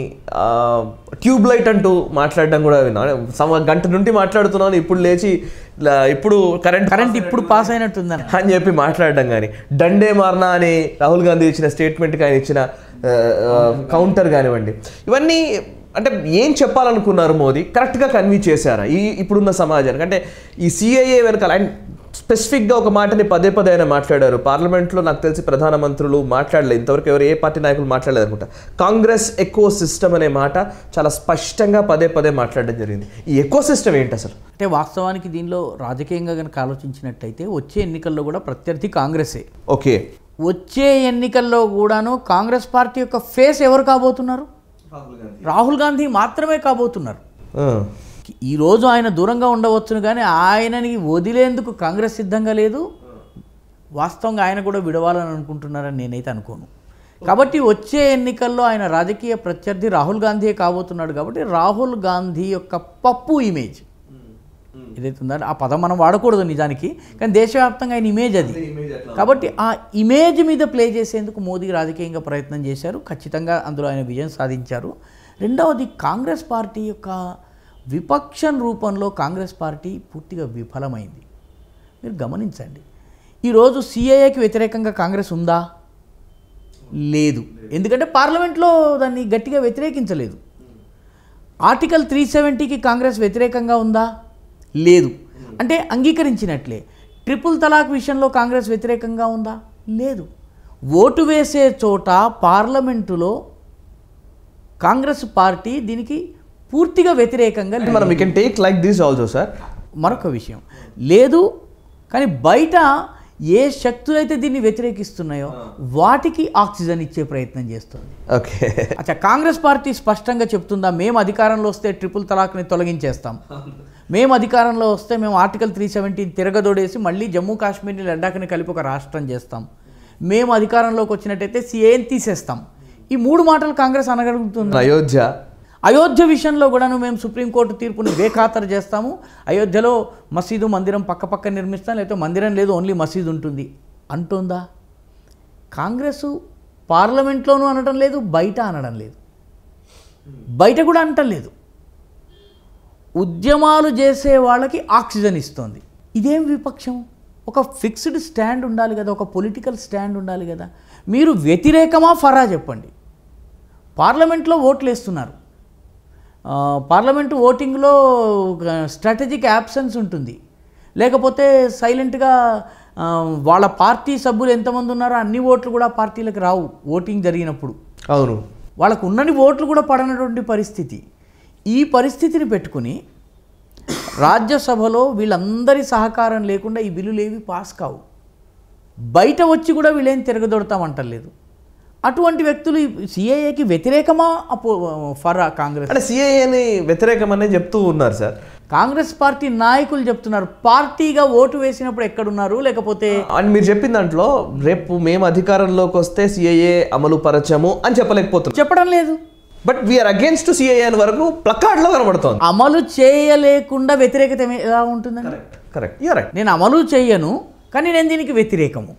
ట్యూబ్ లైట్ అంటూ మాట్లాడడం కూడా విన్నాను సమ గంట నుండి మాట్లాడుతున్నాను ఇప్పుడు లేచి ఇలా ఇప్పుడు కరెంట్
కరెంట్ ఇప్పుడు పాస్ అయినట్టుందని
అని చెప్పి మాట్లాడడం కానీ డండే మార్నా అని రాహుల్ గాంధీ ఇచ్చిన స్టేట్మెంట్కి ఆయన ఇచ్చిన కౌంటర్ కానివ్వండి ఇవన్నీ అంటే ఏం చెప్పాలనుకున్నారు మోదీ కరెక్ట్గా కన్వీ చేశారా ఈ ఇప్పుడున్న సమాజానికి అంటే ఈ సిఐఏ వెనకాల అండ్ స్పెసిఫిక్గా ఒక మాటని పదే పదే ఆయన మాట్లాడారు పార్లమెంట్లో నాకు తెలిసి ప్రధానమంత్రులు మాట్లాడలేదు ఇంతవరకు ఎవరు ఏ పార్టీ నాయకులు మాట్లాడలేదు అనుకుంటా కాంగ్రెస్ ఎకో సిస్టమ్ అనే మాట చాలా స్పష్టంగా పదే పదే మాట్లాడడం జరిగింది ఈ ఎకో సిస్టమ్ ఏంటి అసలు
అంటే వాస్తవానికి దీనిలో రాజకీయంగా కనుక ఆలోచించినట్టయితే వచ్చే ఎన్నికల్లో కూడా ప్రత్యర్థి కాంగ్రెసే
ఓకే
వచ్చే ఎన్నికల్లో కూడాను కాంగ్రెస్ పార్టీ యొక్క ఫేస్ ఎవరు కాబోతున్నారు రాహుల్ గాంధీ మాత్రమే కాబోతున్నారు ఈరోజు ఆయన దూరంగా ఉండవచ్చును కానీ ఆయనని వదిలేందుకు కాంగ్రెస్ సిద్ధంగా లేదు వాస్తవంగా ఆయన కూడా విడవాలని అనుకుంటున్నారని నేనైతే అనుకోను కాబట్టి వచ్చే ఎన్నికల్లో ఆయన రాజకీయ ప్రత్యర్థి రాహుల్ గాంధీయే కాబోతున్నాడు కాబట్టి రాహుల్ గాంధీ యొక్క పప్పు ఇమేజ్ ఏదైతే ఉందో ఆ పదం మనం వాడకూడదు నిజానికి కానీ దేశవ్యాప్తంగా ఆయన ఇమేజ్ అది కాబట్టి ఆ ఇమేజ్ మీద ప్లే చేసేందుకు మోదీ రాజకీయంగా ప్రయత్నం చేశారు ఖచ్చితంగా అందులో ఆయన విజయం సాధించారు రెండవది కాంగ్రెస్ పార్టీ యొక్క విపక్షం రూపంలో కాంగ్రెస్ పార్టీ పూర్తిగా విఫలమైంది మీరు గమనించండి ఈరోజు సిఏఏకి వ్యతిరేకంగా కాంగ్రెస్ ఉందా లేదు ఎందుకంటే పార్లమెంట్లో దాన్ని గట్టిగా వ్యతిరేకించలేదు ఆర్టికల్ త్రీ సెవెంటీకి కాంగ్రెస్ వ్యతిరేకంగా ఉందా లేదు అంటే అంగీకరించినట్లే ట్రిపుల్ తలాక్ విషయంలో కాంగ్రెస్ వ్యతిరేకంగా ఉందా లేదు ఓటు వేసే చోట పార్లమెంటులో కాంగ్రెస్ పార్టీ దీనికి పూర్తిగా వ్యతిరేకంగా లేదు.
మనం we can take like this also sir
మరొక విషయం లేదు కానీ బయట ఏ శక్తులైతే దీన్ని వ్యతిరేకిస్తున్నాయో వాటికి ఆక్సిజన్ ఇచ్చే ప్రయత్నం చేస్తుంది
ఓకే
అచ్చా కాంగ్రెస్ పార్టీ స్పష్టంగా చెప్తుందా మేము అధికారంలో వస్తే ట్రిపుల్ తలాక్ని తొలగించేస్తాం మేము అధికారంలో వస్తే మేము ఆర్టికల్ త్రీ సెవెంటీన్ తిరగదోడేసి మళ్ళీ జమ్మూ కాశ్మీర్ని లడ్డాఖ్ని కలిపి ఒక రాష్ట్రం చేస్తాం మేము అధికారంలోకి వచ్చినట్టయితే సిఏని తీసేస్తాం ఈ మూడు మాటలు కాంగ్రెస్ అనగలుగుతుంది
అయోధ్య
అయోధ్య విషయంలో కూడాను మేము సుప్రీంకోర్టు తీర్పుని బేఖాతరు చేస్తాము అయోధ్యలో మసీదు మందిరం పక్క పక్క నిర్మిస్తాం లేకపోతే మందిరం లేదు ఓన్లీ మసీదు ఉంటుంది అంటుందా కాంగ్రెస్ పార్లమెంట్లోనూ అనడం లేదు బయట అనడం లేదు బయట కూడా అనటం లేదు ఉద్యమాలు చేసే వాళ్ళకి ఆక్సిజన్ ఇస్తుంది ఇదేం విపక్షం ఒక ఫిక్స్డ్ స్టాండ్ ఉండాలి కదా ఒక పొలిటికల్ స్టాండ్ ఉండాలి కదా మీరు వ్యతిరేకమా ఫరా చెప్పండి పార్లమెంట్లో ఓట్లు వేస్తున్నారు ఆ, పార్లమెంటు ఓటింగ్లో స్ట్రాటజిక్ యాబ్సెన్స్ ఉంటుంది లేకపోతే సైలెంట్గా ఆ, వాళ్ళ పార్టీ సభ్యులు ఎంతమంది ఉన్నారో అన్ని ఓట్లు కూడా పార్టీలకు రావు ఓటింగ్ జరిగినప్పుడు
అవును
వాళ్ళకు ఉన్నని ఓట్లు కూడా పడనటువంటి పరిస్థితి ఈ పరిస్థితిని పెట్టుకుని రాజ్యసభలో వీళ్ళందరి సహకారం లేకుండా ఈ బిల్లులు ఏవి పాస్ కావు బయట వచ్చి కూడా వీళ్ళేం తిరగదొడతామంటలేదు అటువంటి వ్యక్తులు సిఏఏకి వ్యతిరేకమా అపో ఫరా కాంగ్రెస్
అంటే సిఐఏని వ్యతిరేకమనే చెప్తూ ఉన్నారు సార్
కాంగ్రెస్ పార్టీ నాయకులు చెప్తున్నారు పార్టీగా ఓటు వేసినప్పుడు ఎక్కడున్నారు లేకపోతే
అండ్ మీరు చెప్పిన దాంట్లో రేపు మేము అధికారంలోకి వస్తే సిఐఏ అమలు పరచము అని చెప్పలేకపోతున్నాం
చెప్పడం లేదు
బట్ వీఆర్ అగేన్స్ట్ సిఐఏ అని వరకు ప్లకార్డ్లో కనబడుతోంది
అమలు చేయలేకుండా వ్యతిరేకత ఏమి- ఎలా ఉంటుందండి
కరెక్ట్ యూ రైట్
నేను అమలు చేయను కానీ నేను దీనికి వ్యతిరేకము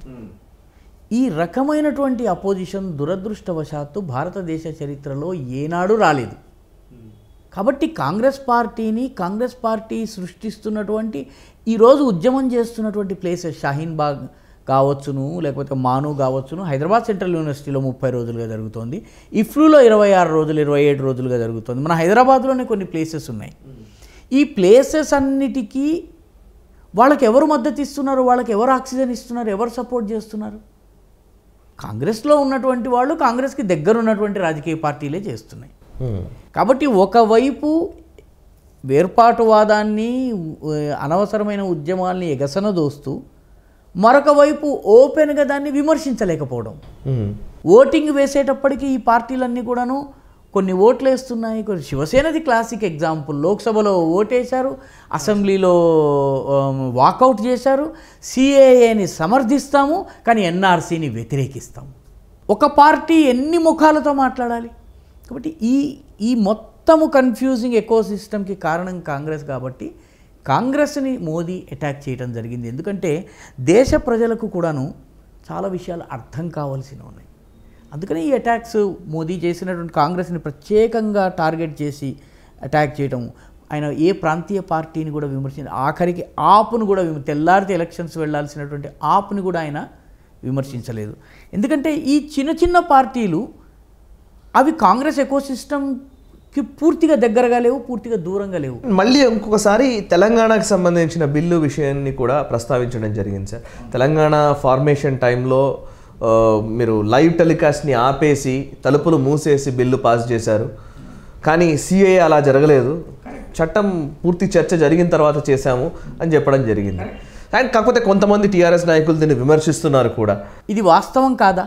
ఈ రకమైనటువంటి అపోజిషన్ దురదృష్టవశాత్తు భారతదేశ చరిత్రలో ఏనాడు రాలేదు కాబట్టి కాంగ్రెస్ పార్టీని కాంగ్రెస్ పార్టీ సృష్టిస్తున్నటువంటి ఈరోజు ఉద్యమం చేస్తున్నటువంటి ప్లేసెస్ షాహీన్ బాగ్ కావచ్చును లేకపోతే మాను కావచ్చును హైదరాబాద్ సెంట్రల్ యూనివర్సిటీలో ముప్పై రోజులుగా జరుగుతోంది ఇఫ్లూలో ఇరవై ఆరు రోజులు ఇరవై ఏడు రోజులుగా జరుగుతుంది మన హైదరాబాద్లోనే కొన్ని ప్లేసెస్ ఉన్నాయి ఈ ప్లేసెస్ అన్నిటికీ వాళ్ళకి ఎవరు మద్దతు ఇస్తున్నారు వాళ్ళకి ఎవరు ఆక్సిజన్ ఇస్తున్నారు ఎవరు సపోర్ట్ చేస్తున్నారు కాంగ్రెస్లో ఉన్నటువంటి వాళ్ళు కాంగ్రెస్కి దగ్గర ఉన్నటువంటి రాజకీయ పార్టీలే చేస్తున్నాయి కాబట్టి ఒకవైపు వేర్పాటువాదాన్ని ఉ, అనవసరమైన ఉద్యమాల్ని ఎగసన దోస్తూ మరొక వైపు ఓపెన్గా దాన్ని విమర్శించలేకపోవడం ఓటింగ్ వేసేటప్పటికి ఈ పార్టీలన్నీ కూడాను కొన్ని ఓట్లు వేస్తున్నాయి కొన్ని శివసేనది క్లాసిక్ ఎగ్జాంపుల్ లోక్సభలో ఓటేశారు అసెంబ్లీలో వాకౌట్ చేశారు సిఏఏని సమర్థిస్తాము కానీ ఎన్ఆర్సీని వ్యతిరేకిస్తాము ఒక పార్టీ ఎన్ని ముఖాలతో మాట్లాడాలి కాబట్టి ఈ ఈ మొత్తము కన్ఫ్యూజింగ్ ఎకో సిస్టమ్కి కారణం కాంగ్రెస్ కాబట్టి కాంగ్రెస్ని మోదీ అటాక్ చేయడం జరిగింది ఎందుకంటే దేశ ప్రజలకు కూడాను చాలా విషయాలు అర్థం కావాల్సినవి ఉన్నాయి అందుకని ఈ అటాక్స్ మోదీ చేసినటువంటి కాంగ్రెస్ని ప్రత్యేకంగా టార్గెట్ చేసి అటాక్ చేయడం ఆయన ఏ ప్రాంతీయ పార్టీని కూడా విమర్శించి ఆఖరికి ఆపును కూడా విమ- తెల్లారితే ఎలక్షన్స్ వెళ్ళాల్సినటువంటి ఆపుని కూడా ఆయన విమర్శించలేదు ఎందుకంటే ఈ చిన్న చిన్న పార్టీలు అవి కాంగ్రెస్ ఎకో సిస్టమ్కి పూర్తిగా దగ్గరగా లేవు పూర్తిగా దూరంగా లేవు
మళ్ళీ ఇంకొకసారి తెలంగాణకు సంబంధించిన బిల్లు విషయాన్ని కూడా ప్రస్తావించడం జరిగింది సార్ తెలంగాణ ఫార్మేషన్ టైంలో ఆ, మీరు లైవ్ టెలికాస్ట్ని ఆపేసి తలుపులు మూసేసి బిల్లు పాస్ చేశారు కానీ సిఏ అలా జరగలేదు చట్టం పూర్తి చర్చ జరిగిన తర్వాత చేశాము అని చెప్పడం జరిగింది అండ్ కాకపోతే కొంతమంది టీఆర్ఎస్ నాయకులు దీన్ని విమర్శిస్తున్నారు కూడా
ఇది వాస్తవం కాదా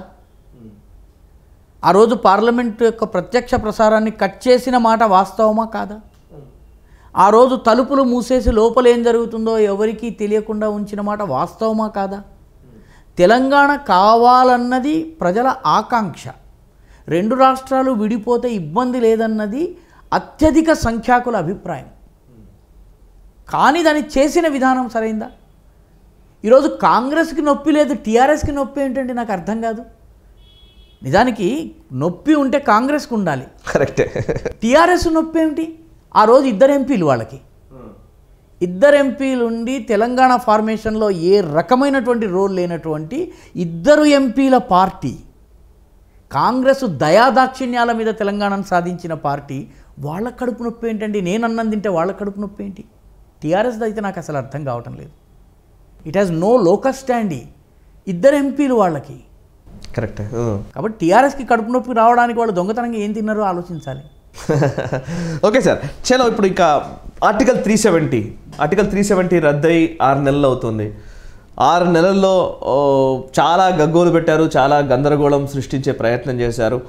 ఆ రోజు పార్లమెంట్ యొక్క ప్రత్యక్ష ప్రసారాన్ని కట్ చేసిన మాట వాస్తవమా కాదా ఆ రోజు తలుపులు మూసేసి లోపల ఏం జరుగుతుందో ఎవరికీ తెలియకుండా ఉంచిన మాట వాస్తవమా కాదా తెలంగాణ కావాలన్నది ప్రజల ఆకాంక్ష రెండు రాష్ట్రాలు విడిపోతే ఇబ్బంది లేదన్నది అత్యధిక సంఖ్యాకుల అభిప్రాయం కానీ దాన్ని చేసిన విధానం సరైందా ఈరోజు కాంగ్రెస్కి నొప్పి లేదు టీఆర్ఎస్కి నొప్పి ఏంటంటే నాకు అర్థం కాదు నిజానికి నొప్పి ఉంటే కాంగ్రెస్కి ఉండాలి
కరెక్టే
టీఆర్ఎస్ నొప్పి ఏమిటి ఆ రోజు ఇద్దరు ఎంపీలు వాళ్ళకి ఇద్దరు ఎంపీలు ఉండి తెలంగాణ ఫార్మేషన్లో ఏ రకమైనటువంటి రోల్ లేనటువంటి ఇద్దరు ఎంపీల పార్టీ కాంగ్రెస్ దయాదాక్షిణ్యాల మీద తెలంగాణను సాధించిన పార్టీ వాళ్ళ కడుపు నొప్పి ఏంటండి నేను అన్నం తింటే వాళ్ళ కడుపు నొప్పి ఏంటి టీఆర్ఎస్ అయితే నాకు అసలు అర్థం కావటం లేదు it has no locus standi ఇద్దరు ఎంపీలు వాళ్ళకి
కరెక్టే
కాబట్టి టీఆర్ఎస్కి కడుపు నొప్పి రావడానికి వాళ్ళు దొంగతనంగా ఏం తిన్నారో ఆలోచించాలి
ఓకే సార్ చలో ఇప్పుడు ఇంకా article three seventy article three seventy రద్దయి ఆరు నెలలు అవుతుంది ఆరు నెలల్లో ఓ, చాలా గగ్గోలు పెట్టారు చాలా గందరగోళం సృష్టించే ప్రయత్నం చేశారు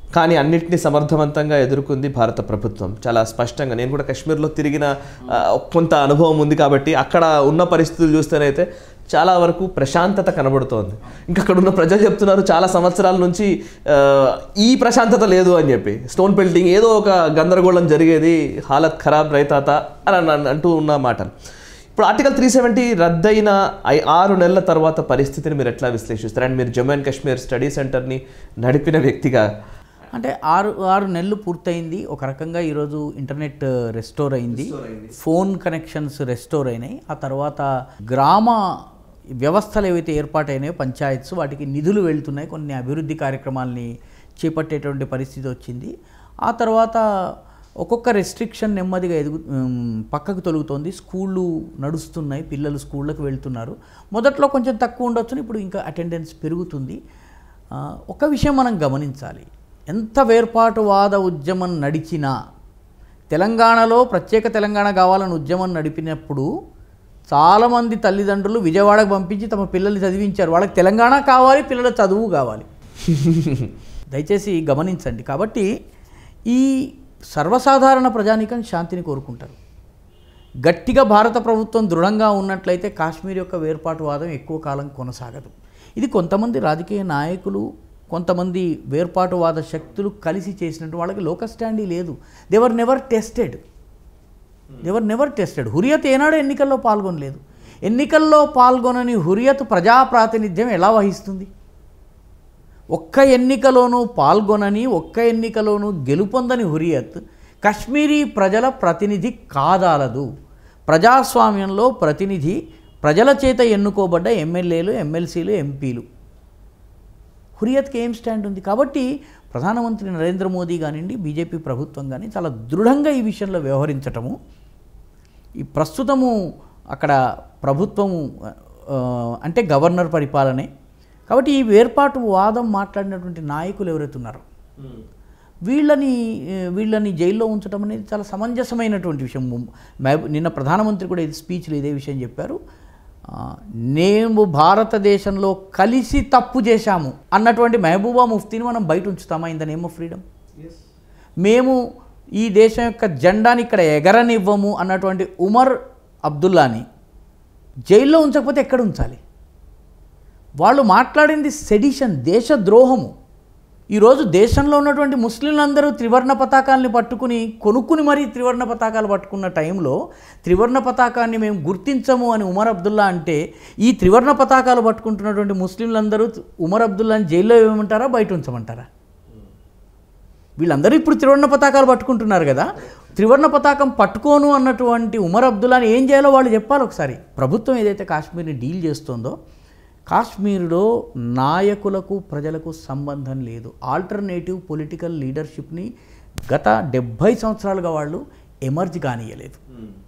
కానీ అన్నిటినీ సమర్థవంతంగా ఎదుర్కొంది భారత ప్రభుత్వం చాలా స్పష్టంగా నేను కూడా కాశ్మీర్లో తిరిగిన ఆ, కొంత అనుభవం ఉంది కాబట్టి అక్కడ ఉన్న పరిస్థితులు చూస్తేనైతే చాలా వరకు ప్రశాంతత కనబడుతోంది ఇంకా అక్కడ ఉన్న ప్రజలు చెప్తున్నారు చాలా సంవత్సరాల నుంచి ఆ, ఈ ప్రశాంతత లేదు అని చెప్పి స్టోన్ పెల్టింగ్ ఏదో ఒక గందరగోళం జరిగేది హాలత్ ఖరాబ్ రైతాత అని అన్- అంటూ ఉన్న మాటలు ఇప్పుడు ఆర్టికల్ త్రీ సెవెంటీ రద్దయిన ఐ- ఆరు నెలల తర్వాత పరిస్థితిని మీరు ఎట్లా విశ్లేషిస్తారు అండ్ మీరు జమ్మూ అండ్ కాశ్మీర్ స్టడీ సెంటర్ని నడిపిన వ్యక్తిగా
అంటే ఆరు ఆరు నెలలు పూర్తయింది ఒక రకంగా ఈరోజు ఇంటర్నెట్ రెస్టోర్ అయింది ఫోన్ కనెక్షన్స్ రెస్టోర్ అయినాయి ఆ తర్వాత గ్రామ వ్యవస్థలు ఏవైతే ఏర్పాటైనాయో పంచాయత్స్ వాటికి నిధులు వెళ్తున్నాయి కొన్ని అభివృద్ధి కార్యక్రమాల్ని చేపట్టేటువంటి పరిస్థితి వచ్చింది ఆ తర్వాత ఒక్కొక్క రెస్ట్రిక్షన్ నెమ్మదిగా ఎదుగు ఉమ్, పక్కకు తొలుగుతోంది స్కూళ్ళు నడుస్తున్నాయి పిల్లలు స్కూళ్ళకి వెళ్తున్నారు మొదట్లో కొంచెం తక్కువ ఉండొచ్చు ఇప్పుడు ఇంకా అటెండెన్స్ పెరుగుతుంది ఆ, ఒక విషయం మనం గమనించాలి ఎంత వేర్పాటువాద ఉద్యమం నడిచినా తెలంగాణలో ప్రత్యేక తెలంగాణ కావాలని ఉద్యమం నడిపినప్పుడు చాలామంది తల్లిదండ్రులు విజయవాడకు పంపించి తమ పిల్లల్ని చదివించారు వాళ్ళకి తెలంగాణ కావాలి పిల్లల చదువు కావాలి దయచేసి గమనించండి కాబట్టి ఈ సర్వసాధారణ ప్రజానికం శాంతిని కోరుకుంటారు గట్టిగా భారత ప్రభుత్వం దృఢంగా ఉన్నట్లయితే కాశ్మీర్ యొక్క వేర్పాటువాదం ఎక్కువ కాలం కొనసాగదు ఇది కొంతమంది రాజకీయ నాయకులు కొంతమంది వేర్పాటువాద శక్తులు కలిసి చేసినట్టు వాళ్ళకి లోకల్ స్టాండీ లేదు they were never tested they were never tested Hurriyat ఏనాడు ఎన్నికల్లో పాల్గొనలేదు ఎన్నికల్లో పాల్గొనని హురియత్ ప్రజా ప్రాతినిధ్యం ఎలా వహిస్తుంది ఒక్క ఎన్నికలోనూ పాల్గొనని ఒక్క ఎన్నికలోనూ గెలుపొందని హురియత్ కశ్మీరీ ప్రజల ప్రతినిధి కాదాలదు ప్రజాస్వామ్యంలో ప్రతినిధి ప్రజల చేత ఎన్నుకోబడ్డ ఎమ్మెల్యేలు ఎమ్మెల్సీలు ఎంపీలు హురియత్కి ఏం స్టాండ్ ఉంది కాబట్టి ప్రధానమంత్రి నరేంద్ర మోదీ కానివ్వండి బీజేపీ ప్రభుత్వం కానీ చాలా దృఢంగా ఈ విషయంలో వ్యవహరించటము ఈ ప్రస్తుతము అక్కడ ప్రభుత్వము ఆ, అంటే గవర్నర్ పరిపాలనే కాబట్టి ఈ వేర్పాటు వాదం మాట్లాడినటువంటి నాయకులు ఎవరైతే ఉన్నారో వీళ్ళని ఏ, వీళ్ళని జైల్లో ఉంచడం అనేది చాలా సమంజసమైనటువంటి విషయం మహబూ- నిన్న ప్రధానమంత్రి కూడా ఇది స్పీచ్లో ఇదే విషయం చెప్పారు ఆ, మేము భారతదేశంలో కలిసి తప్పు చేశాము అన్నటువంటి మహబూబా ముఫ్తీని మనం బయట ఉంచుతామా in the name of freedom మేము ఈ దేశం యొక్క జెండాని ఇక్కడ ఎగరనివ్వము అన్నటువంటి ఉమర్ అబ్దుల్లాని జైల్లో ఉంచకపోతే ఎక్కడ ఉంచాలి వాళ్ళు మాట్లాడింది సెడిషన్ దేశద్రోహము ఈరోజు దేశంలో ఉన్నటువంటి ముస్లింలందరూ త్రివర్ణ పతాకాల్ని పట్టుకుని కొనుక్కుని మరీ త్రివర్ణ పతాకాలు పట్టుకున్న టైంలో త్రివర్ణ పతాకాన్ని మేము గుర్తించము అని ఉమర్ అబ్దుల్లా అంటే ఈ త్రివర్ణ పతాకాలు పట్టుకుంటున్నటువంటి ముస్లింలందరూ ఉమర్ అబ్దుల్లాని జైల్లో వేయమంటారా బయట ఉంచమంటారా వీళ్ళందరూ ఇప్పుడు త్రివర్ణ పతాకాలు పట్టుకుంటున్నారు కదా త్రివర్ణ పతాకం పట్టుకోను అన్నటువంటి ఉమర్ అబ్దుల్లాని ఏం చేయాలో వాళ్ళు చెప్పాలి ఒకసారి ప్రభుత్వం ఏదైతే కాశ్మీర్ని డీల్ చేస్తుందో కాశ్మీర్లో నాయకులకు ప్రజలకు సంబంధం లేదు ఆల్టర్నేటివ్ పొలిటికల్ లీడర్షిప్ని గత డెబ్భై సంవత్సరాలుగా వాళ్ళు ఎమర్జ్ కానియలేదు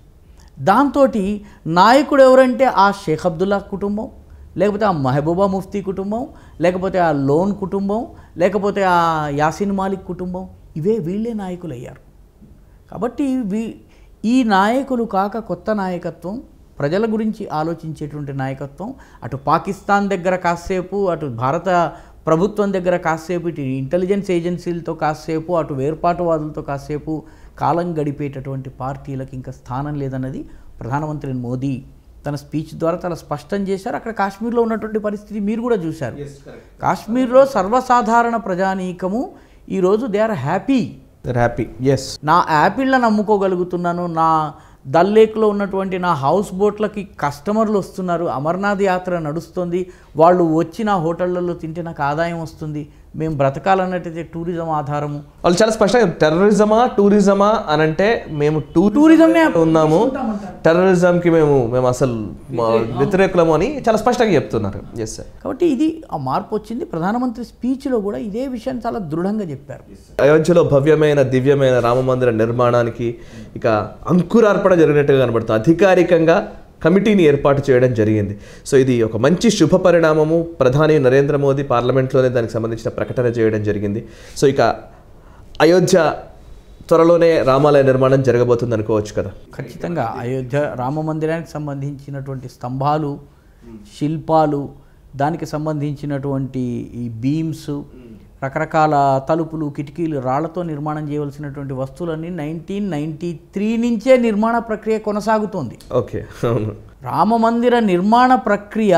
దాంతో నాయకుడు ఎవరంటే ఆ షేక్ అబ్దుల్లా కుటుంబం లేకపోతే ఆ మహబూబా ముఫ్తీ కుటుంబం లేకపోతే ఆ లోన్ కుటుంబం లేకపోతే ఆ యాసిన్ మాలిక్ కుటుంబం ఇవే వీళ్ళే నాయకులు అయ్యారు కాబట్టి వీ ఈ నాయకులు కాక కొత్త నాయకత్వం ప్రజల గురించి ఆలోచించేటువంటి నాయకత్వం అటు పాకిస్తాన్ దగ్గర కాసేపు అటు భారత ప్రభుత్వం దగ్గర కాసేపు ఇటు ఇంటెలిజెన్స్ ఏజెన్సీలతో కాసేపు అటు వేర్పాటువాదులతో కాసేపు కాలం గడిపేటటువంటి పార్టీలకు ఇంకా స్థానం లేదన్నది ప్రధానమంత్రి మోదీ తన స్పీచ్ ద్వారా చాలా స్పష్టం చేశారు అక్కడ కాశ్మీర్లో ఉన్నటువంటి పరిస్థితి మీరు కూడా చూశారు కాశ్మీర్లో సర్వసాధారణ ప్రజానీకము ఈరోజు they are happy
they're happy yes
నా యాపిళ్ళని అమ్ముకోగలుగుతున్నాను నా దల్ లేక్లో ఉన్నటువంటి నా హౌస్ బోట్లకి కస్టమర్లు వస్తున్నారు అమర్నాథ్ యాత్ర నడుస్తుంది వాళ్ళు వచ్చి నా హోటళ్లలో తింటే నాకు ఆదాయం వస్తుంది మేము బ్రతకాలన్నట్టయితే టూరిజం ఆధారము
వాళ్ళు చాలా స్పష్టంగా టెర్రరిజమా టూరిజమా అని అంటే మేము
టూరిజమే
ఉన్నాము టెర్రరిజంకి మేము మేము అసలు మా వ్యతిరేకులము అని చాలా స్పష్టంగా చెప్తున్నారు ఎస్ సార్
కాబట్టి ఇది ఆ మార్పు వచ్చింది ప్రధానమంత్రి స్పీచ్లో కూడా ఇదే విషయాన్ని చాలా దృఢంగా చెప్పారు
అయోధ్యలో భవ్యమైన దివ్యమైన రామ మందిర నిర్మాణానికి ఇక అంకురార్పణ జరిగినట్టుగా కనబడుతుంది అధికారికంగా కమిటీని ఏర్పాటు చేయడం జరిగింది సో ఇది ఒక మంచి శుభ పరిణామము ప్రధాని నరేంద్ర మోదీ పార్లమెంట్లోనే దానికి సంబంధించిన ప్రకటన చేయడం జరిగింది సో ఇక అయోధ్య త్వరలోనే రామాలయ నిర్మాణం జరగబోతుంది అనుకోవచ్చు కదా
ఖచ్చితంగా అయోధ్య రామ మందిరానికి సంబంధించినటువంటి స్తంభాలు శిల్పాలు దానికి సంబంధించినటువంటి ఈ బీమ్స్ రకరకాల తలుపులు కిటికీలు రాళ్లతో నిర్మాణం చేయవలసినటువంటి వస్తువులన్నీ నైన్టీన్ నైంటీ త్రీ నుంచే నిర్మాణ ప్రక్రియ కొనసాగుతోంది
ఓకే అవును
రామమందిర నిర్మాణ ప్రక్రియ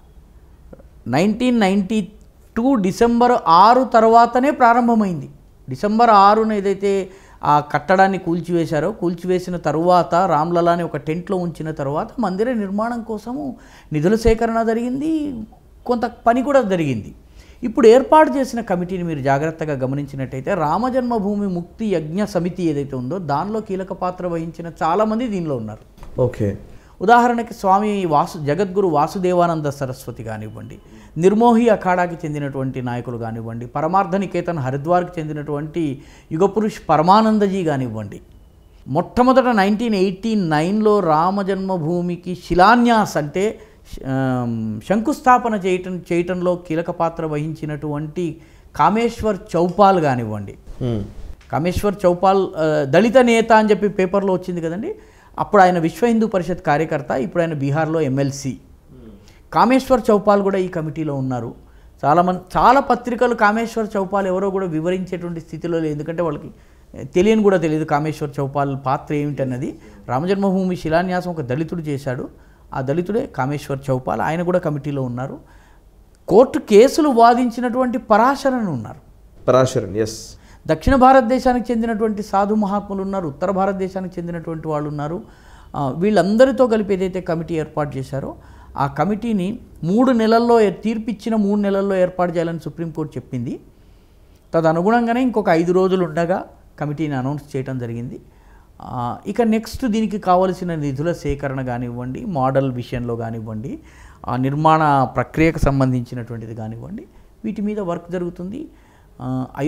నైన్టీన్ నైంటీ టూ డిసెంబర్ ఆరు తర్వాతనే ప్రారంభమైంది డిసెంబర్ ఆరున ఏదైతే ఆ కట్టడాన్ని కూల్చివేశారో కూల్చివేసిన తరువాత రామ్లలాని ఒక టెంట్లో ఉంచిన తర్వాత మందిర నిర్మాణం కోసము నిధుల సేకరణ జరిగింది కొంత పని కూడా జరిగింది ఇప్పుడు ఏర్పాటు చేసిన కమిటీని మీరు జాగ్రత్తగా గమనించినట్టయితే రామజన్మభూమి ముక్తి యజ్ఞ సమితి ఏదైతే ఉందో దానిలో కీలక పాత్ర వహించిన చాలామంది దీనిలో ఉన్నారు
ఓకే
ఉదాహరణకి స్వామి వాసు జగద్గురు వాసుదేవానంద సరస్వతి కానివ్వండి నిర్మోహి అఖాడాకి చెందినటువంటి నాయకులు కానివ్వండి పరమార్థ నికేతన్ హరిద్వార్కి చెందినటువంటి యుగపురుష్ పరమానందజీ కానివ్వండి మొట్టమొదట నైన్టీన్ ఎయిటీ నైన్లో రామజన్మభూమికి శిలాన్యాస్ అంటే ఆమ్, శంకుస్థాపన చేయటం చేయటంలో కీలక పాత్ర వహించినటువంటి కామేశ్వర్ చౌపాల్ కానివ్వండి
మ్మ్.
కామేశ్వర్ చౌపాల్ ఆ, దళిత నేత అని చెప్పి పేపర్లో వచ్చింది కదండి అప్పుడు ఆయన విశ్వ హిందూ పరిషత్ కార్యకర్త ఇప్పుడు ఆయన బీహార్లో ఎమ్మెల్సీ కామేశ్వర్ చౌపాల్ కూడా ఈ కమిటీలో ఉన్నారు చాలామంది చాలా పత్రికలు కామేశ్వర్ చౌపాల్ ఎవరో కూడా వివరించేటువంటి స్థితిలో లేదు ఎందుకంటే వాళ్ళకి తెలియని కూడా తెలియదు కామేశ్వర్ చౌపాల్ పాత్ర ఏమిటన్నది రామజన్మభూమి శిలాన్యాసం ఒక దళితుడు చేశాడు ఆ దళితుడే కామేశ్వర్ చౌపాల్ ఆయన కూడా కమిటీలో ఉన్నారు కోర్టు కేసులు వాదించినటువంటి పరాశరణ ఉన్నారు
పరాశరన్ ఎస్
దక్షిణ భారతదేశానికి చెందినటువంటి సాధు మహాత్ములు ఉన్నారు ఉత్తర భారతదేశానికి చెందినటువంటి వాళ్ళు ఉన్నారు ఆ, వీళ్ళందరితో కలిపి ఏదైతే కమిటీ ఏర్పాటు చేశారో ఆ కమిటీని మూడు నెలల్లో ఏ- తీర్పిచ్చిన మూడు నెలల్లో ఏర్పాటు చేయాలని సుప్రీంకోర్టు చెప్పింది తదనుగుణంగానే ఇంకొక ఐదు రోజులు ఉండగా కమిటీని అనౌన్స్ చేయడం జరిగింది ఆ, ఇక నెక్స్ట్ దీనికి కావలసిన నిధుల సేకరణ కానివ్వండి మోడల్ విషయంలో కానివ్వండి ఆ నిర్మాణ ప్రక్రియకు సంబంధించినటువంటిది కానివ్వండి వీటి మీద వర్క్ జరుగుతుంది ఆ,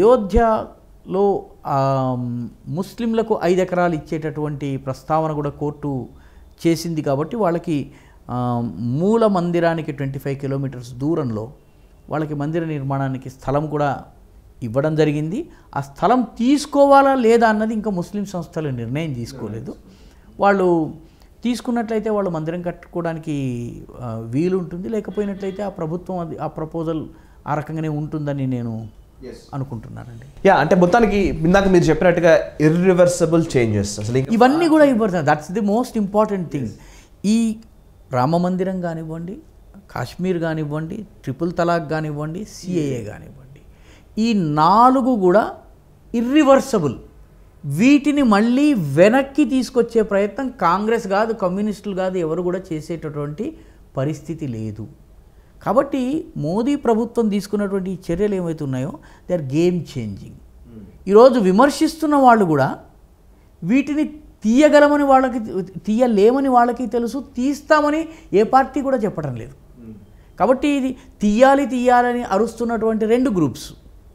అయోధ్యలో ఆ, ముస్లింలకు ఐదు ఎకరాలు ఇచ్చేటటువంటి ప్రస్తావన కూడా కోర్టు చేసింది కాబట్టి వాళ్ళకి ఆ, మూల మందిరానికి ట్వంటీ ఫైవ్ కిలోమీటర్స్ దూరంలో వాళ్ళకి మందిర నిర్మాణానికి స్థలం కూడా ఇవ్వడం జరిగింది ఆ స్థలం తీసుకోవాలా లేదా అన్నది ఇంకా ముస్లిం సంస్థలు నిర్ణయం తీసుకోలేదు వాళ్ళు తీసుకున్నట్లయితే వాళ్ళు మందిరం కట్టుకోవడానికి ఆ, వీలు ఉంటుంది లేకపోయినట్లయితే ఆ ప్రభుత్వం అది ఆ ప్రపోజల్ ఆ రకంగానే ఉంటుందని నేను అనుకుంటున్నానండి
యా అంటే మొత్తానికి ఇందాక మీరు చెప్పినట్టుగా ఇర్రివర్సబుల్ చేంజెస్ అసలు ఇంకా-
ఇవన్నీ కూడా ఇవ్వబడుతుంది that's the most important thing ఈ రామ మందిరం కానివ్వండి కాశ్మీర్ కానివ్వండి ట్రిపుల్ తలాక్ కానివ్వండి సిఏఏ కానివ్వండి ఈ నాలుగు కూడా ఇర్రివర్సబుల్ వీటిని మళ్ళీ వెనక్కి తీసుకొచ్చే ప్రయత్నం కాంగ్రెస్ కాదు కమ్యూనిస్టులు కాదు ఎవరు కూడా చేసేటటువంటి పరిస్థితి లేదు కాబట్టి మోదీ ప్రభుత్వం తీసుకున్నటువంటి ఈ చర్యలు ఏవైతే ఉన్నాయో దే ఆర్ గేమ్ చేంజింగ్ ఈరోజు విమర్శిస్తున్న వాళ్ళు కూడా వీటిని తీయగలమని వాళ్ళకి తీయలేమని వాళ్ళకి తెలుసు తీస్తామని ఏ పార్టీ కూడా చెప్పడం లేదు కాబట్టి ఇది తీయాలి తీయాలని అరుస్తున్నటువంటి రెండు గ్రూప్స్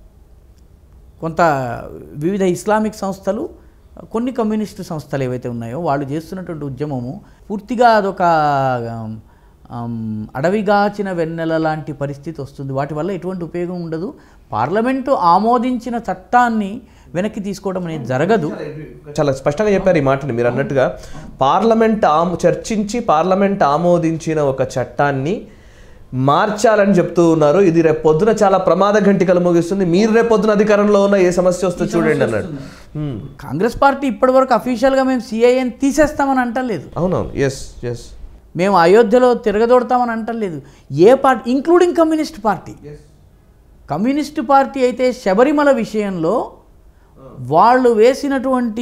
కొంత వివిధ ఇస్లామిక్ సంస్థలు కొన్ని కమ్యూనిస్టు సంస్థలు ఏవైతే ఉన్నాయో వాళ్ళు చేస్తున్నటువంటి ఉద్యమము పూర్తిగా అదొక ఆమ్, ఆమ్, అడవిగాచిన వెన్నెల లాంటి పరిస్థితి వస్తుంది వాటి వల్ల ఎటువంటి ఉపయోగం ఉండదు పార్లమెంటు ఆమోదించిన చట్టాన్ని వెనక్కి తీసుకోవడం అనేది జరగదు
చాలా స్పష్టంగా చెప్పారు ఈ మాటని మీరు అన్నట్టుగా పార్లమెంట్ ఆమో చర్చించి పార్లమెంట్ ఆమోదించిన ఒక చట్టాన్ని మార్చాలని చెప్తూ ఉన్నారు ఇది రేపు పొద్దున చాలా ప్రమాద ఘంటికలు ముగిస్తుంది మీరు రేపు పొద్దున అధికారంలో ఉన్న ఏ సమస్య వస్తుందో చూడండి అన్నాడు మ్మ్.
కాంగ్రెస్ పార్టీ ఇప్పటివరకు అఫీషియల్గా మేము సిఐఎన్ తీసేస్తామని అంటలేదు
అవునవును ఎస్ ఎస్
మేము అయోధ్యలో తిరగదోడతామని అంటలేదు ఏ party including communist party communist party అయితే శబరిమల విషయంలో వాళ్ళు వేసినటువంటి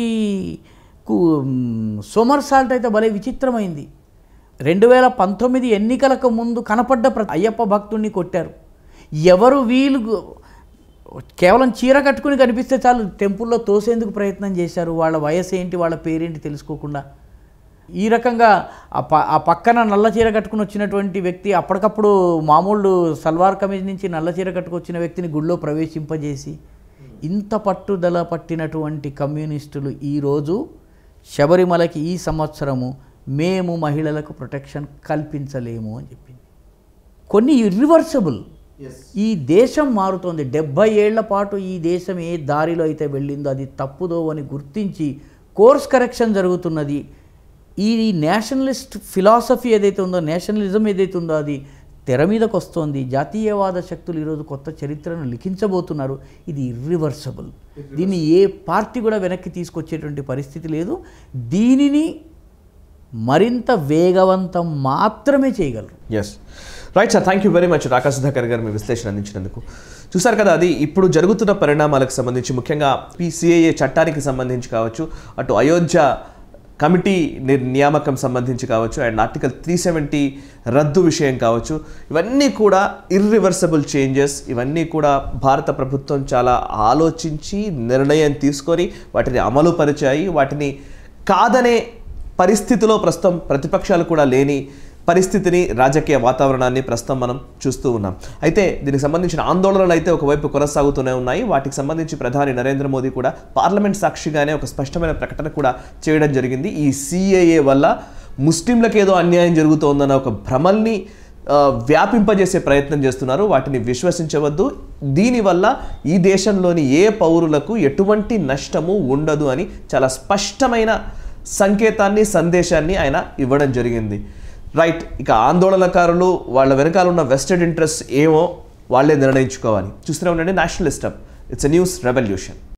సోమర్సాల్ట్ అయితే భలే విచిత్రమైంది రెండు వేల పంతొమ్మిది ఎన్నికలకు ముందు కనపడ్డ ప్ర- అయ్యప్ప భక్తుడిని కొట్టారు ఎవరు వీలు కేవలం చీర కట్టుకుని కనిపిస్తే చాలు టెంపుల్లో తోసేందుకు ప్రయత్నం చేశారు వాళ్ళ వయసు ఏంటి వాళ్ళ పేరేంటి తెలుసుకోకుండా ఈ రకంగా ఆ ప ఆ పక్కన నల్ల చీర కట్టుకుని వచ్చినటువంటి వ్యక్తి అప్పటికప్పుడు మామూలు సల్వార్ కమీజ్ నుంచి నల్ల చీర కట్టుకొచ్చిన వ్యక్తిని గుళ్ళో ప్రవేశింపజేసి ఇంత పట్టుదల పట్టినటువంటి కమ్యూనిస్టులు ఈరోజు శబరిమలకి ఈ సంవత్సరము మేము మహిళలకు ప్రొటెక్షన్ కల్పించలేము అని చెప్పింది కొన్ని ఇర్రివర్సబుల్ ఈ దేశం మారుతోంది డెబ్భై ఏళ్ల పాటు ఈ దేశం ఏ దారిలో అయితే వెళ్ళిందో అది తప్పుదో అని గుర్తించి కోర్స్ కరెక్షన్ జరుగుతున్నది ఈ నేషనలిస్ట్ ఫిలాసఫీ ఏదైతే ఉందో నేషనలిజం ఏదైతే ఉందో అది తెర మీదకు వస్తోంది జాతీయవాద శక్తులు ఈరోజు కొత్త చరిత్రను లిఖించబోతున్నారు ఇది ఇర్రివర్సబుల్ దీన్ని ఏ పార్టీ కూడా వెనక్కి తీసుకొచ్చేటువంటి పరిస్థితి లేదు దీనిని మరింత వేగవంతం మాత్రమే చేయగలరు
yes right sir thank you very much Raka Sudhakar garu మీ విశ్లేషణ అందించినందుకు చూసారు కదా అది ఇప్పుడు జరుగుతున్న పరిణామాలకు సంబంధించి ముఖ్యంగా పిసిఏఏ చట్టానికి సంబంధించి కావచ్చు అటు అయోధ్య కమిటీ ని- నియామకం సంబంధించి కావచ్చు అండ్ ఆర్టికల్ త్రీ సెవెంటీ రద్దు విషయం కావచ్చు ఇవన్నీ కూడా ఇర్రివర్సబుల్ చేంజెస్ ఇవన్నీ కూడా భారత ప్రభుత్వం చాలా ఆలోచించి నిర్ణయం తీసుకొని వాటిని అమలు పరిచాయి వాటిని కాదనే పరిస్థితిలో ప్రస్తుతం ప్రతిపక్షాలు కూడా లేని పరిస్థితిని రాజకీయ వాతావరణాన్ని ప్రస్తుతం మనం చూస్తూ ఉన్నాం అయితే దీనికి సంబంధించిన ఆందోళనలు అయితే ఒకవైపు కొనసాగుతూనే ఉన్నాయి వాటికి సంబంధించి ప్రధాని నరేంద్ర మోదీ కూడా పార్లమెంట్ సాక్షిగానే ఒక స్పష్టమైన ప్రకటన కూడా చేయడం జరిగింది ఈ సిఏఏ వల్ల ముస్లింలకు ఏదో అన్యాయం జరుగుతోందన్న ఒక భ్రమల్ని ఆ, వ్యాపింపజేసే ప్రయత్నం చేస్తున్నారు వాటిని విశ్వసించవద్దు దీనివల్ల ఈ దేశంలోని ఏ పౌరులకు ఎటువంటి నష్టము ఉండదు అని చాలా స్పష్టమైన సంకేతాన్ని సందేశాన్ని ఆయన ఇవ్వడం జరిగింది రైట్ ఇక ఆందోళనకారులు వాళ్ళ వెనకాల ఉన్న వెస్టెడ్ ఇంట్రెస్ట్ ఏమో వాళ్ళే నిర్ణయించుకోవాలి చూస్తూనే ఉండండి నేషనలిస్టం ఇట్స్ ఎ న్యూస్ రెవల్యూషన్